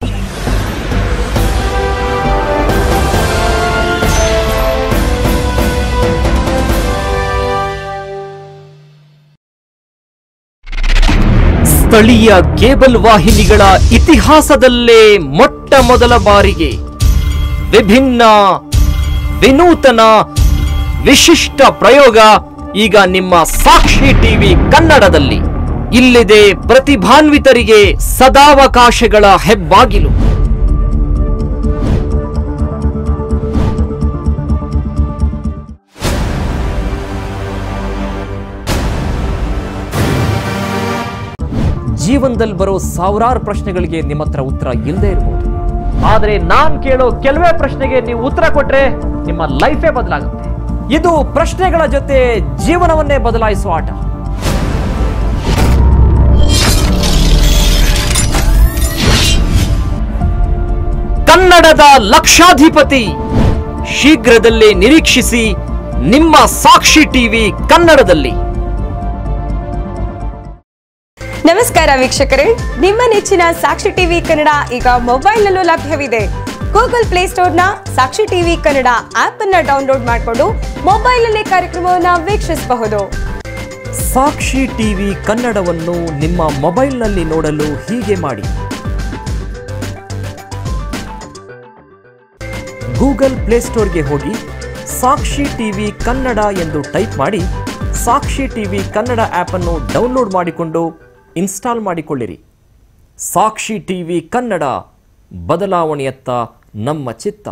ಸ್ಥಳೀಯ ಕೇಬಲ್ ವಾಹಿನಿಗಳ ಇತಿಹಾಸದಲ್ಲೇ ಮೊಟ್ಟ ಮೊದಲ ಬಾರಿಗೆ ವಿಭಿನ್ನ ವಿನೂತನ ವಿಶಿಷ್ಟ ಪ್ರಯೋಗ ಈಗ ನಿಮ್ಮ ಸಾಕ್ಷಿ ಟಿವಿ ಕನ್ನಡದಲ್ಲಿ ಇಲ್ಲಿದೆ ಪ್ರತಿಭಾನ್ವಿತರಿಗೆ ಸದಾವಕಾಶಗಳ ಹೆಬ್ಬಾಗಿಲು ಜೀವನದಲ್ಲಿ ಬರೋ ಸಾವಿರಾರು ಪ್ರಶ್ನೆಗಳಿಗೆ ನಿಮ್ಮ ಹತ್ರ ಉತ್ತರ ಇಲ್ಲದೆ ಇರಬಹುದು ಆದ್ರೆ ನಾನ್ ಕೇಳೋ ಕೆಲವೇ ಪ್ರಶ್ನೆಗೆ ನೀವು ಉತ್ತರ ಕೊಟ್ರೆ ನಿಮ್ಮ ಲೈಫೇ ಬದಲಾಗುತ್ತೆ ಇದು ಪ್ರಶ್ನೆಗಳ ಜೊತೆ ಜೀವನವನ್ನೇ ಬದಲಾಯಿಸುವ ಆಟ ಕನ್ನಡದ ಲಕ್ಷಾಧಿಪತಿ ಶೀಘ್ರದಲ್ಲೇ ನಿರೀಕ್ಷಿಸಿ ನಿಮ್ಮ ಸಾಕ್ಷಿ ಟಿವಿ ಕನ್ನಡದಲ್ಲಿ ನಮಸ್ಕಾರ ವೀಕ್ಷಕರೇ ನಿಮ್ಮ ನೆಚ್ಚಿನ ಸಾಕ್ಷಿ ಟಿವಿ ಕನ್ನಡ ಈಗ ಮೊಬೈಲ್ನಲ್ಲೂ ಲಭ್ಯವಿದೆ ಗೂಗಲ್ ಪ್ಲೇಸ್ಟೋರ್ನ ಸಾಕ್ಷಿ ಟಿವಿ ಕನ್ನಡ ಆಪ್ ಅನ್ನ ಡೌನ್ಲೋಡ್ ಮಾಡಿಕೊಂಡು ಮೊಬೈಲ್ನಲ್ಲೇ ಕಾರ್ಯಕ್ರಮವನ್ನು ವೀಕ್ಷಿಸಬಹುದು ಸಾಕ್ಷಿ ಟಿವಿ ಕನ್ನಡವನ್ನು ನಿಮ್ಮ ಮೊಬೈಲ್ನಲ್ಲಿ ನೋಡಲು ಹೀಗೆ ಮಾಡಿ ಗೂಗಲ್ ಪ್ಲೇಸ್ಟೋರ್ಗೆ ಹೋಗಿ ಸಾಕ್ಷಿ ಟಿವಿ ಕನ್ನಡ ಎಂದು ಟೈಪ್ ಮಾಡಿ ಸಾಕ್ಷಿ ಟಿವಿ ಕನ್ನಡ ಆ್ಯಪನ್ನು ಡೌನ್ಲೋಡ್ ಮಾಡಿಕೊಂಡು ಇನ್ಸ್ಟಾಲ್ ಮಾಡಿಕೊಳ್ಳಿರಿ ಸಾಕ್ಷಿ ಟಿವಿ ಕನ್ನಡ ಬದಲಾವಣೆಯತ್ತ ನಮ್ಮ ಚಿತ್ತ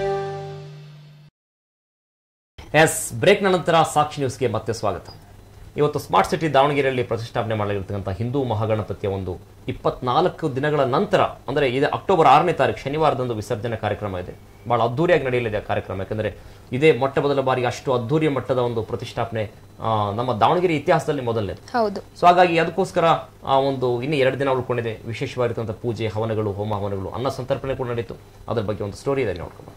ಎಸ್ ಬ್ರೇಕ್ನ ನಂತರ ಸಾಕ್ಷಿ ನ್ಯೂಸ್ಗೆ ಮತ್ತೆ ಸ್ವಾಗತ ಇವತ್ತು ಸ್ಮಾರ್ಟ್ ಸಿಟಿ ದಾವಣಗೆರೆಯಲ್ಲಿ ಪ್ರತಿಷ್ಠಾಪನೆ ಮಾಡಲಾಗಿರ್ತಕ್ಕಂಥ ಹಿಂದೂ ಮಹಾಗಣಪತಿಯ ಒಂದು ಇಪ್ಪತ್ನಾಲ್ಕು ದಿನಗಳ ನಂತರ ಅಂದರೆ ಇದು ಅಕ್ಟೋಬರ್ ಆರನೇ ತಾರೀಕು ಶನಿವಾರದಂದು ವಿಸರ್ಜನೆ ಕಾರ್ಯಕ್ರಮ ಇದೆ ಬಹಳ ಅದ್ದೂರಿಯಾಗಿ ನಡೆಯಲಿದೆ ಆ ಕಾರ್ಯಕ್ರಮ ಯಾಕಂದರೆ ಇದೇ ಮೊಟ್ಟ ಮೊದಲ ಬಾರಿಗೆ ಅಷ್ಟು ಅದ್ದೂರಿಯ ಮಟ್ಟದ ಒಂದು ಪ್ರತಿಷ್ಠಾಪನೆ ಆ, ನಮ್ಮ ದಾವಣಗೆರೆ ಇತಿಹಾಸದಲ್ಲಿ ಮೊದಲನೇ ಹೌದು ಸೊ ಹಾಗಾಗಿ ಅದಕ್ಕೋಸ್ಕರ ಆ ಒಂದು ಇನ್ನು ಎರಡು ದಿನ ಉಳ್ಕೊಂಡಿದೆ ವಿಶೇಷವಾಗಿರ್ತಕ್ಕಂಥ ಪೂಜೆ ಹವನಗಳು ಹೋಮ ಹವನಗಳು ಅನ್ನ ಸಂತರ್ಪಣೆ ಕೂಡ ನಡೀತು ಅದ್ರ ಬಗ್ಗೆ ಒಂದು ಸ್ಟೋರಿ ಇದೆ ನೋಡ್ಕೊಂಡು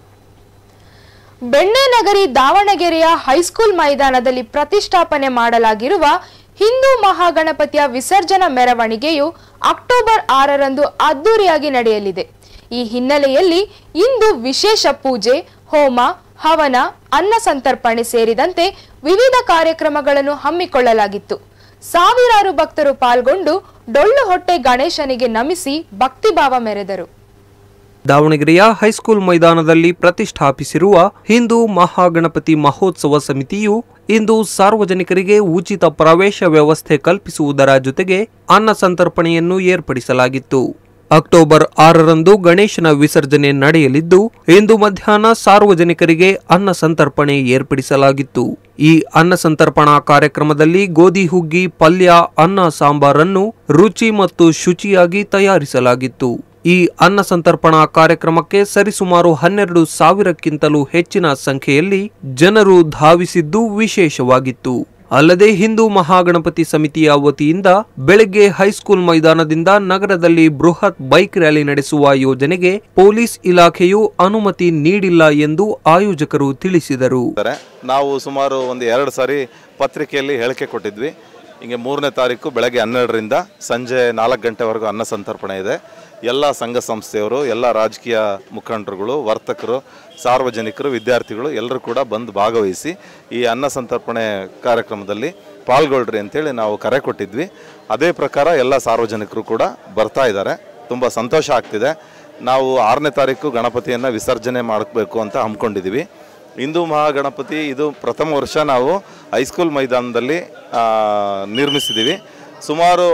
ಬೆಣ್ಣೆ ನಗರಿ ದಾವಣಗೆರೆಯ ಹೈಸ್ಕೂಲ್ ಮೈದಾನದಲ್ಲಿ ಪ್ರತಿಷ್ಠಾಪನೆ ಮಾಡಲಾಗಿರುವ ಹಿಂದೂ ಮಹಾಗಣಪತಿಯ ವಿಸರ್ಜನಾ ಮೆರವಣಿಗೆಯು ಅಕ್ಟೋಬರ್ ಆರರಂದು ಅದ್ದೂರಿಯಾಗಿ ನಡೆಯಲಿದೆ ಈ ಹಿನ್ನೆಲೆಯಲ್ಲಿ ಇಂದು ವಿಶೇಷ ಪೂಜೆ ಹೋಮ ಹವನ ಅನ್ನ ಸಂತರ್ಪಣೆ ಸೇರಿದಂತೆ ವಿವಿಧ ಕಾರ್ಯಕ್ರಮಗಳನ್ನು ಹಮ್ಮಿಕೊಳ್ಳಲಾಗಿತ್ತು ಸಾವಿರಾರು ಭಕ್ತರು ಪಾಲ್ಗೊಂಡು ಡೊಳ್ಳು ಹೊಟ್ಟೆ ಗಣೇಶನಿಗೆ ನಮಿಸಿ ಭಕ್ತಿಭಾವ ಮೆರೆದರು ದಾವಣಗೆರೆಯ ಹೈಸ್ಕೂಲ್ ಮೈದಾನದಲ್ಲಿ ಪ್ರತಿಷ್ಠಾಪಿಸಿರುವ ಹಿಂದೂ ಮಹಾಗಣಪತಿ ಮಹೋತ್ಸವ ಸಮಿತಿಯು ಇಂದು ಸಾರ್ವಜನಿಕರಿಗೆ ಉಚಿತ ಪ್ರವೇಶ ವ್ಯವಸ್ಥೆ ಕಲ್ಪಿಸುವುದರ ಜೊತೆಗೆ ಅನ್ನ ಸಂತರ್ಪಣೆಯನ್ನು ಏರ್ಪಡಿಸಲಾಗಿತ್ತು ಅಕ್ಟೋಬರ್ ಆರರಂದು ಗಣೇಶನ ವಿಸರ್ಜನೆ ನಡೆಯಲಿದ್ದು ಇಂದು ಮಧ್ಯಾಹ್ನ ಸಾರ್ವಜನಿಕರಿಗೆ ಅನ್ನ ಸಂತರ್ಪಣೆ ಏರ್ಪಡಿಸಲಾಗಿತ್ತು ಈ ಅನ್ನ ಸಂತರ್ಪಣಾ ಕಾರ್ಯಕ್ರಮದಲ್ಲಿ ಗೋಧಿ ಹುಗ್ಗಿ ಪಲ್ಯ ಅನ್ನ ಸಾಂಬಾರನ್ನು ರುಚಿ ಮತ್ತು ಶುಚಿಯಾಗಿ ತಯಾರಿಸಲಾಗಿತ್ತು ಈ ಅನ್ನ ಸಂತರ್ಪಣಾ ಕಾರ್ಯಕ್ರಮಕ್ಕೆ ಸರಿಸುಮಾರು ಹನ್ನೆರಡು ಸಾವಿರಕ್ಕಿಂತಲೂ ಹೆಚ್ಚಿನ ಸಂಖ್ಯೆಯಲ್ಲಿ ಜನರು ಧಾವಿಸಿದ್ದು ವಿಶೇಷವಾಗಿತ್ತು ಅಲ್ಲದೆ ಹಿಂದೂ ಮಹಾಗಣಪತಿ ಸಮಿತಿಯ ವತಿಯಿಂದ ಬೆಳಗ್ಗೆ ಹೈಸ್ಕೂಲ್ ಮೈದಾನದಿಂದ ನಗರದಲ್ಲಿ ಬೃಹತ್ ಬೈಕ್ ರ್ಯಾಲಿ ನಡೆಸುವ ಯೋಜನೆಗೆ ಪೊಲೀಸ್ ಇಲಾಖೆಯು ಅನುಮತಿ ನೀಡಿಲ್ಲ ಎಂದು ಆಯೋಜಕರು ತಿಳಿಸಿದರು ಇದ್ದಾರೆ. ನಾವು ಸುಮಾರು ಒಂದು ಎರಡು ಸಾರಿ ಪತ್ರಿಕೆಯಲ್ಲಿ ಹೇಳಿಕೆ ಕೊಟ್ಟಿದ್ವಿ ಹಿಂಗೆ ಮೂರನೇ ತಾರೀಕು ಬೆಳಗ್ಗೆ ಹನ್ನೆರಡರಿಂದ ಸಂಜೆ ನಾಲ್ಕು ಗಂಟೆವರೆಗೂ ಅನ್ನ ಸಂತರ್ಪಣೆ ಇದೆ ಎಲ್ಲ ಸಂಘ ಸಂಸ್ಥೆಯವರು ಎಲ್ಲ ರಾಜಕೀಯ ಮುಖಂಡರುಗಳು ವರ್ತಕರು ಸಾರ್ವಜನಿಕರು ವಿದ್ಯಾರ್ಥಿಗಳು ಎಲ್ಲರೂ ಕೂಡ ಬಂದು ಭಾಗವಹಿಸಿ ಈ ಅನ್ನ ಸಂತರ್ಪಣೆ ಕಾರ್ಯಕ್ರಮದಲ್ಲಿ ಪಾಲ್ಗೊಳ್ರಿ ಅಂತೇಳಿ ನಾವು ಕರೆ ಕೊಟ್ಟಿದ್ವಿ ಅದೇ ಪ್ರಕಾರ ಎಲ್ಲ ಸಾರ್ವಜನಿಕರು ಕೂಡ ಬರ್ತಾ ಇದ್ದಾರೆ ತುಂಬ ಸಂತೋಷ ಆಗ್ತಿದೆ ನಾವು ಆರನೇ ತಾರೀಕು ಗಣಪತಿಯನ್ನು ವಿಸರ್ಜನೆ ಮಾಡಬೇಕು ಅಂತ ಹಮ್ಮಿಕೊಂಡಿದ್ದೀವಿ ಹಿಂದೂ ಮಹಾಗಣಪತಿ ಇದು ಪ್ರಥಮ ವರ್ಷ ನಾವು ಹೈಸ್ಕೂಲ್ ಮೈದಾನದಲ್ಲಿ ಆ, ನಿರ್ಮಿಸಿದ್ದೀವಿ ಸುಮಾರು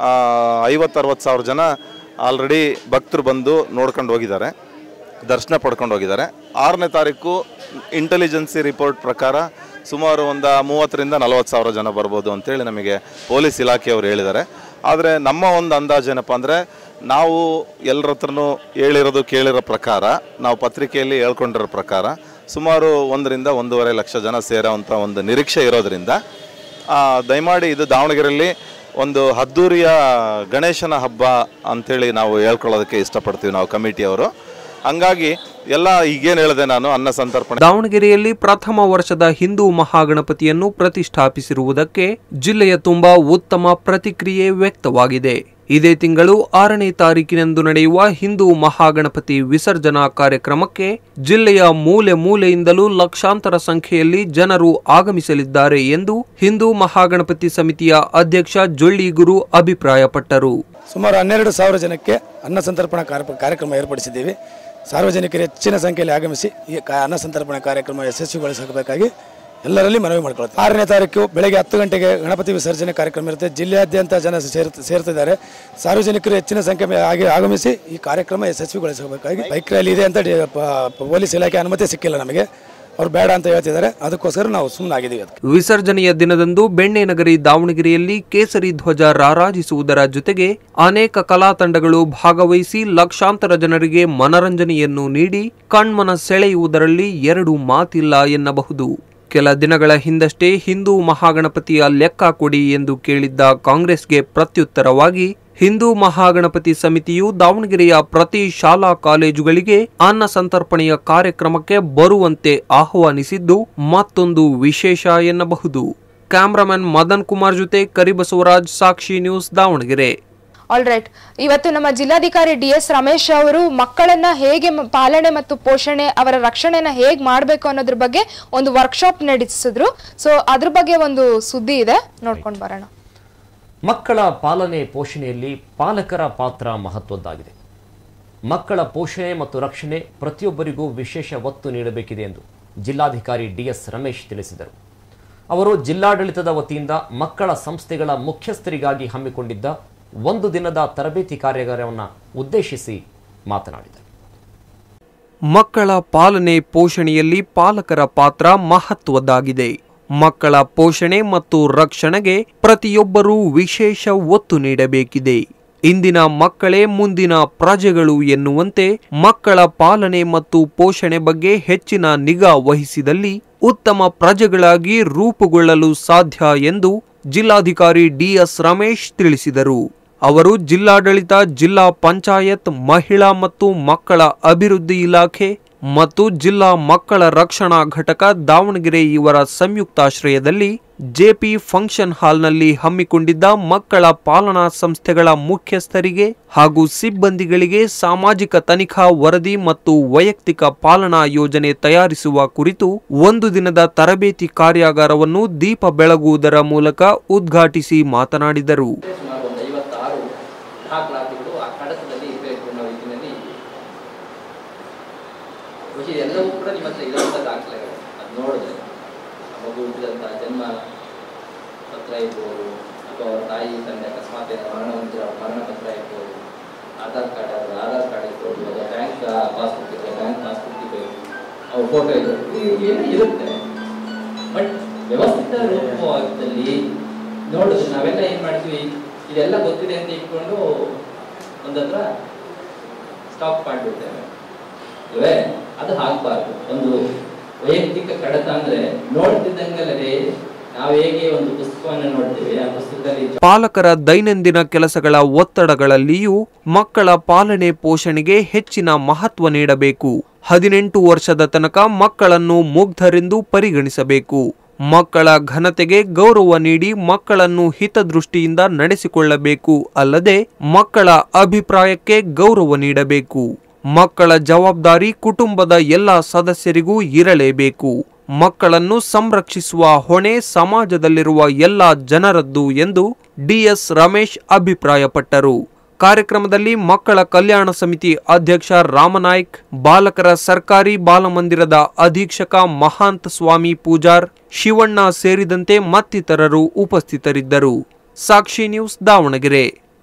ಐವತ್ತರವತ್ತು ಸಾವಿರ ಜನ ಆಲ್ರೆಡಿ ಭಕ್ತರು ಬಂದು ನೋಡ್ಕೊಂಡು ಹೋಗಿದ್ದಾರೆ ದರ್ಶನ ಪಡ್ಕೊಂಡು ಹೋಗಿದ್ದಾರೆ ಆರನೇ ತಾರೀಕು ಇಂಟೆಲಿಜೆನ್ಸಿ ರಿಪೋರ್ಟ್ ಪ್ರಕಾರ ಸುಮಾರು ಒಂದು ಮೂವತ್ತರಿಂದ ನಲವತ್ತು ಸಾವಿರ ಜನ ಬರ್ಬೋದು ಅಂತೇಳಿ ನಮಗೆ ಪೊಲೀಸ್ ಇಲಾಖೆಯವರು ಹೇಳಿದ್ದಾರೆ ಆದರೆ ನಮ್ಮ ಒಂದು ಅಂದಾಜು ಏನಪ್ಪ ಅಂದರೆ ನಾವು ಎಲ್ಲರ ಹತ್ರನೂ ಹೇಳಿರೋದು ಕೇಳಿರೋ ಪ್ರಕಾರ ನಾವು ಪತ್ರಿಕೆಯಲ್ಲಿ ಹೇಳ್ಕೊಂಡಿರೋ ಪ್ರಕಾರ ಸುಮಾರು ಒಂದರಿಂದ ಒಂದೂವರೆ ಲಕ್ಷ ಜನ ಸೇರೋವಂಥ ಒಂದು ನಿರೀಕ್ಷೆ ಇರೋದ್ರಿಂದ ಆ, ದಯಮಾಡಿ ಇದು ದಾವಣಗೆರೆಯಲ್ಲಿ ಒಂದು ಅದ್ದೂರಿಯ ಗಣೇಶನ ಹಬ್ಬ ಅಂಥೇಳಿ ನಾವು ಹೇಳ್ಕೊಳ್ಳೋದಕ್ಕೆ ಇಷ್ಟಪಡ್ತೀವಿ ನಾವು ಕಮಿಟಿಯವರು ಹಂಗಾಗಿ ಎಲ್ಲ ಈಗೇನು ಹೇಳಿದೆ ನಾನು ಅನ್ನ ಸಂತರ್ಪಣೆ ದಾವಣಗೆರೆಯಲ್ಲಿ ಪ್ರಥಮ ವರ್ಷದ ಹಿಂದೂ ಮಹಾಗಣಪತಿಯನ್ನು ಪ್ರತಿಷ್ಠಾಪಿಸಿರುವುದಕ್ಕೆ ಜಿಲ್ಲೆಯ ತುಂಬಾ ಉತ್ತಮ ಪ್ರತಿಕ್ರಿಯೆ ವ್ಯಕ್ತವಾಗಿದೆ ಇದೇ ತಿಂಗಳು ಆರನೇ ತಾರೀಕಿನಂದು ನಡೆಯುವ ಹಿಂದೂ ಮಹಾಗಣಪತಿ ವಿಸರ್ಜನಾ ಕಾರ್ಯಕ್ರಮಕ್ಕೆ ಜಿಲ್ಲೆಯ ಮೂಲೆ ಮೂಲೆಯಿಂದಲೂ ಲಕ್ಷಾಂತರ ಸಂಖ್ಯೆಯಲ್ಲಿ ಜನರು ಆಗಮಿಸಲಿದ್ದಾರೆ ಎಂದು ಹಿಂದೂ ಮಹಾಗಣಪತಿ ಸಮಿತಿಯ ಅಧ್ಯಕ್ಷ ಜೊಳ್ಳಿಗುರು ಅಭಿಪ್ರಾಯಪಟ್ಟರು ಸುಮಾರು ಹನ್ನೆರಡು ಸಾವಿರ ಜನಕ್ಕೆ ಅನ್ನ ಸಂತರ್ಪಣಾ ಕಾರ್ಯ- ಕಾರ್ಯಕ್ರಮ ಏರ್ಪಡಿಸಿದ್ದೀವಿ ಸಾರ್ವಜನಿಕರು ಹೆಚ್ಚಿನ ಸಂಖ್ಯೆಯಲ್ಲಿ ಆಗಮಿಸಿ ಈ ಕಾ- ಅನ್ನ ಸಂತರ್ಪಣಾ ಕಾರ್ಯಕ್ರಮ ಯಶಸ್ವಿಗೊಳಿಸಬೇಕಾಗಿ ಎಲ್ಲರಲ್ಲಿ ಮನವಿ ಮಾಡ್ಕೊಳ್ತಾರೆ ಆರನೇ ತಾರೀಕು ಬೆಳಗ್ಗೆ ಹತ್ತು ಗಂಟೆಗೆ ಗಣಪತಿ ವಿಸರ್ಜನೆ ಕಾರ್ಯಕ್ರಮ ಇರುತ್ತೆ ಜಿಲ್ಲೆಯಾದ್ಯಂತ ಜನ ಸೇರ್ ಸೇರ್ತಿದ್ದಾರೆ ಸಾರ್ವಜನಿಕರು ಹೆಚ್ಚಿನ ಸಂಖ್ಯೆ ಆಗಿ ಆಗಮಿಸಿ ಈ ಕಾರ್ಯಕ್ರಮ ಯಶಸ್ವಿಗೊಳಿಸಬೇಕಾಗಿ ಬೈಕ್ ರ್ಯಾಲಿ ಇದೆ ಅಂತ ಡಿ- ಪ- ಪೊಲೀಸ್ ಇಲಾಖೆ ಅನುಮತಿ ಸಿಕ್ಕಿಲ್ಲ ನಮಗೆ ಅವ್ರು ಬೇಡ ಅಂತ ಹೇಳ್ತಿದ್ದಾರೆ ಅದಕ್ಕೋಸ್ಕರ ನಾವು ಸುಮ್ಮನಾಗಿದ್ದೀವಿ ಅದಕ್ಕೆ ವಿಸರ್ಜನೆಯ ದಿನದಂದು ಬೆಣ್ಣೆ ನಗರಿ ದಾವಣಗೆರೆಯಲ್ಲಿ ಕೇಸರಿ ಧ್ವಜ ರಾರಾಜಿಸುವುದರ ಜೊತೆಗೆ ಅನೇಕ ಕಲಾ ತಂಡಗಳು ಭಾಗವಹಿಸಿ ಲಕ್ಷಾಂತರ ಜನರಿಗೆ ಮನರಂಜನೆಯನ್ನು ನೀಡಿ ಕಣ್ಮನ ಸೆಳೆಯುವುದರಲ್ಲಿ ಎರಡು ಮಾತಿಲ್ಲ ಎನ್ನಬಹುದು ಕೆಲ ದಿನಗಳ ಹಿಂದಷ್ಟೇ ಹಿಂದೂ ಮಹಾಗಣಪತಿಯ ಲೆಕ್ಕ ಕೊಡಿ ಎಂದು ಕೇಳಿದ್ದ ಕಾಂಗ್ರೆಸ್ಗೆ ಪ್ರತ್ಯುತ್ತರವಾಗಿ ಹಿಂದೂ ಮಹಾಗಣಪತಿ ಸಮಿತಿಯು ದಾವಣಗೆರೆಯ ಪ್ರತಿ ಶಾಲಾ ಕಾಲೇಜುಗಳಿಗೆ ಅನ್ನ ಸಂತರ್ಪಣೆಯ ಕಾರ್ಯಕ್ರಮಕ್ಕೆ ಬರುವಂತೆ ಆಹ್ವಾನಿಸಿದ್ದು ಮತ್ತೊಂದು ವಿಶೇಷ ಎನ್ನಬಹುದು ಕ್ಯಾಮ್ರಾಮನ್ ಮದನ್ ಕುಮಾರ್ ಜೊತೆ Karibasavaraj Sakshi news Davanagere all right ಇವತ್ತು ನಮ್ಮ ಜಿಲ್ಲಾಧಿಕಾರಿ ಡಿ ಎಸ್ ರಮೇಶ್ ಅವರು ಮಕ್ಕಳನ್ನ ಹೇಗೆ ಮ- ಪಾಲನೆ ಮತ್ತು ಪೋಷಣೆ ಅವರ ರಕ್ಷಣೆನ ಹೇಗೆ ಮಾಡಬೇಕು ಅನ್ನೋದ್ರ ಬಗ್ಗೆ ಒಂದು ವರ್ಕ್ಶಾಪ್ ನಡೆಸಿದ್ರು ಸೊ ಅದ್ರ ಬಗ್ಗೆ ಒಂದು ಸುದ್ದಿ ಇದೆ ನೋಡ್ಕೊಂಡು ಬರೋಣ ಮಕ್ಕಳ ಪಾಲನೆ ಪೋಷಣೆಯಲ್ಲಿ ಪಾಲಕರ ಪಾತ್ರ ಮಹತ್ವದ್ದಾಗಿದೆ ಮಕ್ಕಳ ಪೋಷಣೆ ಮತ್ತು ರಕ್ಷಣೆ ಪ್ರತಿಯೊಬ್ಬರಿಗೂ ವಿಶೇಷ ಒತ್ತು ನೀಡಬೇಕಿದೆ ಎಂದು ಜಿಲ್ಲಾಧಿಕಾರಿ ಡಿಎಸ್ ರಮೇಶ್ ತಿಳಿಸಿದರು ಅವರು ಜಿಲ್ಲಾಡಳಿತದ ವತಿಯಿಂದ ಮಕ್ಕಳ ಸಂಸ್ಥೆಗಳ ಮುಖ್ಯಸ್ಥರಿಗಾಗಿ ಹಮ್ಮಿಕೊಂಡಿದ್ದ ಒಂದು ದಿನದ ತರಬೇತಿ ಕಾರ್ಯಾಗಾರವನ್ನು ಉದ್ದೇಶಿಸಿ ಮಾತನಾಡಿದರು ಮಕ್ಕಳ ಪಾಲನೆ ಪೋಷಣೆಯಲ್ಲಿ ಪಾಲಕರ ಪಾತ್ರ ಮಹತ್ವದ್ದಾಗಿದೆ ಮಕ್ಕಳ ಪೋಷಣೆ ಮತ್ತು ರಕ್ಷಣೆಗೆ ಪ್ರತಿಯೊಬ್ಬರೂ ವಿಶೇಷ ಒತ್ತು ನೀಡಬೇಕಿದೆ ಇಂದಿನ ಮಕ್ಕಳೇ ಮುಂದಿನ ಪ್ರಜೆಗಳು ಎನ್ನುವಂತೆ ಮಕ್ಕಳ ಪಾಲನೆ ಮತ್ತು ಪೋಷಣೆ ಬಗ್ಗೆ ಹೆಚ್ಚಿನ ನಿಗಾ ವಹಿಸಿದಲ್ಲಿ ಉತ್ತಮ ಪ್ರಜೆಗಳಾಗಿ ರೂಪುಗೊಳ್ಳಲು ಸಾಧ್ಯ ಎಂದು ಜಿಲ್ಲಾಧಿಕಾರಿ ಡಿಎಸ್ ರಮೇಶ್ ತಿಳಿಸಿದರು ಅವರು ಜಿಲ್ಲಾಡಳಿತ ಜಿಲ್ಲಾ ಪಂಚಾಯತ್ ಮಹಿಳಾ ಮತ್ತು ಮಕ್ಕಳ ಅಭಿವೃದ್ಧಿ ಇಲಾಖೆ ಮತ್ತು ಜಿಲ್ಲಾ ಮಕ್ಕಳ ರಕ್ಷಣಾ ಘಟಕ ದಾವಣಗೆರೆ ಇವರ ಸಂಯುಕ್ತಾಶ್ರಯದಲ್ಲಿ ಜೆಪಿ ಫಂಕ್ಷನ್ ಹಾಲ್ನಲ್ಲಿ ಹಮ್ಮಿಕೊಂಡಿದ್ದ ಮಕ್ಕಳ ಪಾಲನಾ ಸಂಸ್ಥೆಗಳ ಮುಖ್ಯಸ್ಥರಿಗೆ ಹಾಗೂ ಸಿಬ್ಬಂದಿಗಳಿಗೆ ಸಾಮಾಜಿಕ ತನಿಖಾ ವರದಿ ಮತ್ತು ವೈಯಕ್ತಿಕ ಪಾಲನಾ ಯೋಜನೆ ತಯಾರಿಸುವ ಕುರಿತು ಒಂದು ದಿನದ ತರಬೇತಿ ಕಾರ್ಯಾಗಾರವನ್ನು ದೀಪ ಬೆಳಗುವುದರ ಮೂಲಕ ಉದ್ಘಾಟಿಸಿ ಮಾತನಾಡಿದರು ಸುಮಾರು ಒಂದು ಐವತ್ತಾರು ದಾಖಲಾತಿಗಳು ಆ ಕಡತದಲ್ಲಿ ಇರಬೇಕು ಅನ್ನೋ ರೀತಿಯಲ್ಲಿ ಬಹುಶಃ ಎಲ್ಲವೂ ಕೂಡ ನಿಮ್ಮ ಹತ್ರ ಇರುವಂಥ ದಾಖಲೆಗಳು ಅದು ನೋಡಿದ್ರೆ ಆ ಮಗು ಹುಟ್ಟಿದಂಥ ಜನ್ಮ ಪತ್ರ ಇರ್ಬೋದು ಅಥವಾ ಅವ್ರ ತಾಯಿ ತಂದೆ ಅಕಸ್ಮಾತ್ ಏನೋ ಮರಣ ಹೊಂದಿರೋ ಅವ್ರ ಮರಣ ಪತ್ರ ಇರ್ಬೋದು ಆಧಾರ್ ಕಾರ್ಡ್ ಅದರ ಆಧಾರ್ ಕಾರ್ಡ್ ಇರ್ಬೋದು ಅಥವಾ ಬ್ಯಾಂಕ್ ಪಾಸ್ಬುಕ್ ಇದ್ರೆ ಬ್ಯಾಂಕ್ ಪಾಸ್ಬುಕ್ ಇರಬೇಕು ಅವ್ರ ಫೋಟೋ ಇರ್ಬೋದು ಇದು ಏನೋ ಇರುತ್ತೆ ಬಟ್ ವ್ಯವಸ್ಥಿತ ರೂಪದಲ್ಲಿ ನೋಡಿದ್ರೆ ನಾವೆಲ್ಲ ಏನು ಮಾಡ್ತೀವಿ ಇದೆಲ್ಲ ಗೊತ್ತಿದೆ ಅಂತ ಇಟ್ಕೊಂಡು ಒಂದತ್ರ ಸ್ಟಾಪ್ ಮಾಡಿಬಿಡ್ತೇವೆ ಇವೆ ಅದು ಆಗಬಾರ್ದು ಒಂದು ವೈಯಕ್ತಿಕ ಕಡತ ಅಂದ್ರೆ ನೋಡ್ತಿದ್ದಂಗಲ್ಲದೆ ನಾವು ಹೇಗೆ ಒಂದು ಪುಸ್ತಕವನ್ನು ನೋಡ್ತೀವಿ ಆ ಪುಸ್ತಕದಲ್ಲಿ ಪಾಲಕರ ದೈನಂದಿನ ಕೆಲಸಗಳ ಒತ್ತಡಗಳಲ್ಲಿಯೂ ಮಕ್ಕಳ ಪಾಲನೆ ಪೋಷಣೆಗೆ ಹೆಚ್ಚಿನ ಮಹತ್ವ ನೀಡಬೇಕು ಹದಿನೆಂಟು ವರ್ಷದ ತನಕ ಮಕ್ಕಳನ್ನು ಮುಗ್ಧರೆಂದು ಪರಿಗಣಿಸಬೇಕು ಮಕ್ಕಳ ಘನತೆಗೆ ಗೌರವ ನೀಡಿ ಮಕ್ಕಳನ್ನು ಹಿತದೃಷ್ಟಿಯಿಂದ ನಡೆಸಿಕೊಳ್ಳಬೇಕು ಅಲ್ಲದೆ ಮಕ್ಕಳ ಅಭಿಪ್ರಾಯಕ್ಕೆ ಗೌರವ ನೀಡಬೇಕು ಮಕ್ಕಳ ಜವಾಬ್ದಾರಿ ಕುಟುಂಬದ ಎಲ್ಲ ಸದಸ್ಯರಿಗೂ ಇರಲೇಬೇಕು ಮಕ್ಕಳನ್ನು ಸಂರಕ್ಷಿಸುವ ಹೊಣೆ ಸಮಾಜದಲ್ಲಿರುವ ಎಲ್ಲ ಜನರದ್ದು ಎಂದು ಡಿಎಸ್ ರಮೇಶ್ ಅಭಿಪ್ರಾಯಪಟ್ಟರು ಕಾರ್ಯಕ್ರಮದಲ್ಲಿ ಮಕ್ಕಳ ಕಲ್ಯಾಣ ಸಮಿತಿ ಅಧ್ಯಕ್ಷ ರಾಮನಾಯ್ಕ್ ಬಾಲಕರ ಸರ್ಕಾರಿ ಬಾಲಮಂದಿರದ ಅಧೀಕ್ಷಕ ಮಹಾಂತ ಸ್ವಾಮಿ ಪೂಜಾರ್ ಶಿವಣ್ಣ ಸೇರಿದಂತೆ ಮತ್ತಿತರರು ಉಪಸ್ಥಿತರಿದ್ದರು ಸಾಕ್ಷಿ ನ್ಯೂಸ್ ದಾವಣಗೆರೆ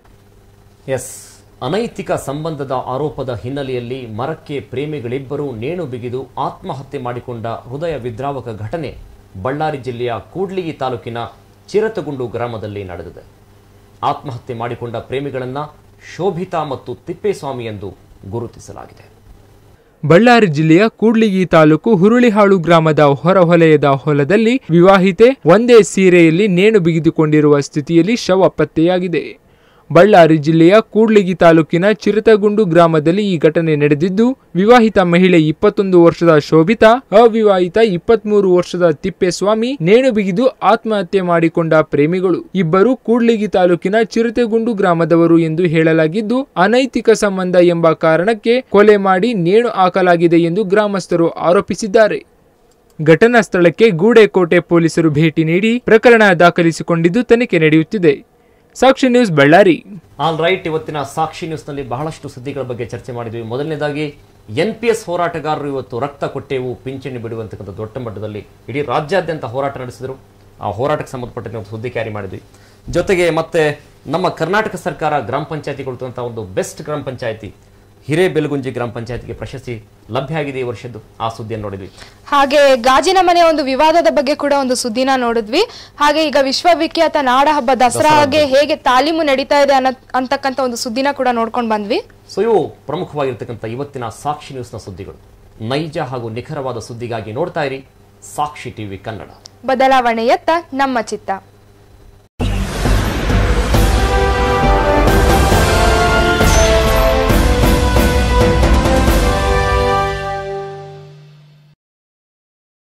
ಎಸ್ ಅನೈತಿಕ ಸಂಬಂಧದ ಆರೋಪದ ಹಿನ್ನೆಲೆಯಲ್ಲಿ ಮರಕ್ಕೆ ಪ್ರೇಮಿಗಳಿಬ್ಬರು ನೇಣು ಬಿಗಿದು ಆತ್ಮಹತ್ಯೆ ಮಾಡಿಕೊಂಡ ಹೃದಯ ವಿದ್ರಾವಕ ಘಟನೆ ಬಳ್ಳಾರಿ ಜಿಲ್ಲೆಯ ಕೂಡ್ಲಿಗಿ ತಾಲೂಕಿನ ಚಿರತಗುಂಡು ಗ್ರಾಮದಲ್ಲಿ ನಡೆದಿದೆ ಆತ್ಮಹತ್ಯೆ ಮಾಡಿಕೊಂಡ ಪ್ರೇಮಿಗಳನ್ನ ಶೋಭಿತಾ ಮತ್ತು ತಿಪ್ಪೇಸ್ವಾಮಿ ಎಂದು ಗುರುತಿಸಲಾಗಿದೆ ಬಳ್ಳಾರಿ ಜಿಲ್ಲೆಯ ಕೂಡ್ಲಿಗಿ ತಾಲೂಕು ಹುರುಳಿಹಾಳು ಗ್ರಾಮದ ಹೊರವಲಯದ ಹೊಲದಲ್ಲಿ ವಿವಾಹಿತೆ ಒಂದೇ ಸೀರೆಯಲ್ಲಿ ನೇಣು ಬಿಗಿದುಕೊಂಡಿರುವ ಸ್ಥಿತಿಯಲ್ಲಿ ಶವ ಪತ್ತೆಯಾಗಿದೆ ಬಳ್ಳಾರಿ ಜಿಲ್ಲೆಯ ಕೂಡ್ಲಿಗಿ ತಾಲೂಕಿನ ಚಿರತಗುಂಡು ಗ್ರಾಮದಲ್ಲಿ ಈ ಘಟನೆ ನಡೆದಿದ್ದು ವಿವಾಹಿತ ಮಹಿಳೆ ಇಪ್ಪತ್ತೊಂದು ವರ್ಷದ ಶೋಭಿತಾ ಅವಿವಾಹಿತ ಇಪ್ಪತ್ಮೂರು ವರ್ಷದ ತಿಪ್ಪೇಸ್ವಾಮಿ ನೇಣು ಬಿಗಿದು ಆತ್ಮಹತ್ಯೆ ಮಾಡಿಕೊಂಡ ಪ್ರೇಮಿಗಳು ಇಬ್ಬರು ಕೂಡ್ಲಿಗಿ ತಾಲೂಕಿನ ಚಿರತೆಗುಂಡು ಗ್ರಾಮದವರು ಎಂದು ಹೇಳಲಾಗಿದ್ದು ಅನೈತಿಕ ಸಂಬಂಧ ಎಂಬ ಕಾರಣಕ್ಕೆ ಕೊಲೆ ಮಾಡಿ ನೇಣು ಹಾಕಲಾಗಿದೆ ಎಂದು ಗ್ರಾಮಸ್ಥರು ಆರೋಪಿಸಿದ್ದಾರೆ ಘಟನಾ ಸ್ಥಳಕ್ಕೆ ಗೂಡೆಕೋಟೆ ಪೊಲೀಸರು ಭೇಟಿ ನೀಡಿ ಪ್ರಕರಣ ದಾಖಲಿಸಿಕೊಂಡಿದ್ದು ತನಿಖೆ ನಡೆಯುತ್ತಿದೆ Sakshi news Ballari all right ಇವತ್ತಿನ ಸಾಕ್ಷಿ ನ್ಯೂಸ್ನಲ್ಲಿ ಬಹಳಷ್ಟು ಸುದ್ದಿಗಳ ಬಗ್ಗೆ ಚರ್ಚೆ ಮಾಡಿದ್ವಿ ಮೊದಲನೇದಾಗಿ ಎನ್ ಪಿ ಎಸ್ ಹೋರಾಟಗಾರರು ಇವತ್ತು ರಕ್ತ ಕೊಟ್ಟೆವು ಪಿಂಚಣಿ ಬಿಡುವಂತಕ್ಕಂಥ ದೊಡ್ಡ ಮಟ್ಟದಲ್ಲಿ ಇಡೀ ರಾಜ್ಯಾದ್ಯಂತ ಹೋರಾಟ ನಡೆಸಿದರು ಆ ಹೋರಾಟಕ್ಕೆ ಸಂಬಂಧಪಟ್ಟಂತೆ ಒಂದು ಸುದ್ದಿ ಕ್ಯಾರಿ ಮಾಡಿದ್ವಿ ಜೊತೆಗೆ ಮತ್ತೆ ನಮ್ಮ ಕರ್ನಾಟಕ ಸರ್ಕಾರ ಗ್ರಾಮ ಪಂಚಾಯತಿ ಕೊಡುವಂಥ ಒಂದು ಬೆಸ್ಟ್ ಗ್ರಾಮ ಪಂಚಾಯತಿ ಹಿರೇಬೆಲಗುಂಜಿ ಗ್ರಾಮ ಪಂಚಾಯತಿಗೆ ಪ್ರಶಸ್ತಿ ಲಭ್ಯ ಆಗಿದೆ ಈ ವರ್ಷದ್ದು ಆ ಸುದ್ದಿಯನ್ನು ನೋಡಿದ್ವಿ ಹಾಗೆ ಗಾಜಿನ ಮನೆ ಒಂದು ವಿವಾದದ ಬಗ್ಗೆ ಕೂಡ ಒಂದು ಸುದ್ದಿನ ನೋಡಿದ್ವಿ ಹಾಗೆ ಈಗ ವಿಶ್ವವಿಖ್ಯಾತ ನಾಡ ಹಬ್ಬ ದಸರಾಗೆ ಹೇಗೆ ತಾಲೀಮು ನಡೀತಾ ಇದೆ ಅನ್ನೋ ಅಂತಕ್ಕಂಥ ಒಂದು ಸುದ್ದಿನ ಕೂಡ ನೋಡ್ಕೊಂಡು ಬಂದ್ವಿ ಸೊ ಇವು ಪ್ರಮುಖವಾಗಿರ್ತಕ್ಕಂಥ ಇವತ್ತಿನ ಸಾಕ್ಷಿ ನ್ಯೂಸ್ನ ಸುದ್ದಿಗಳು ನೈಜ ಹಾಗೂ ನಿಖರವಾದ ಸುದ್ದಿಗಾಗಿ ನೋಡ್ತಾ ಇರಿ ಸಾಕ್ಷಿ ಟಿವಿ ಕನ್ನಡ ಬದಲಾವಣೆಯತ್ತ ನಮ್ಮ ಚಿತ್ತ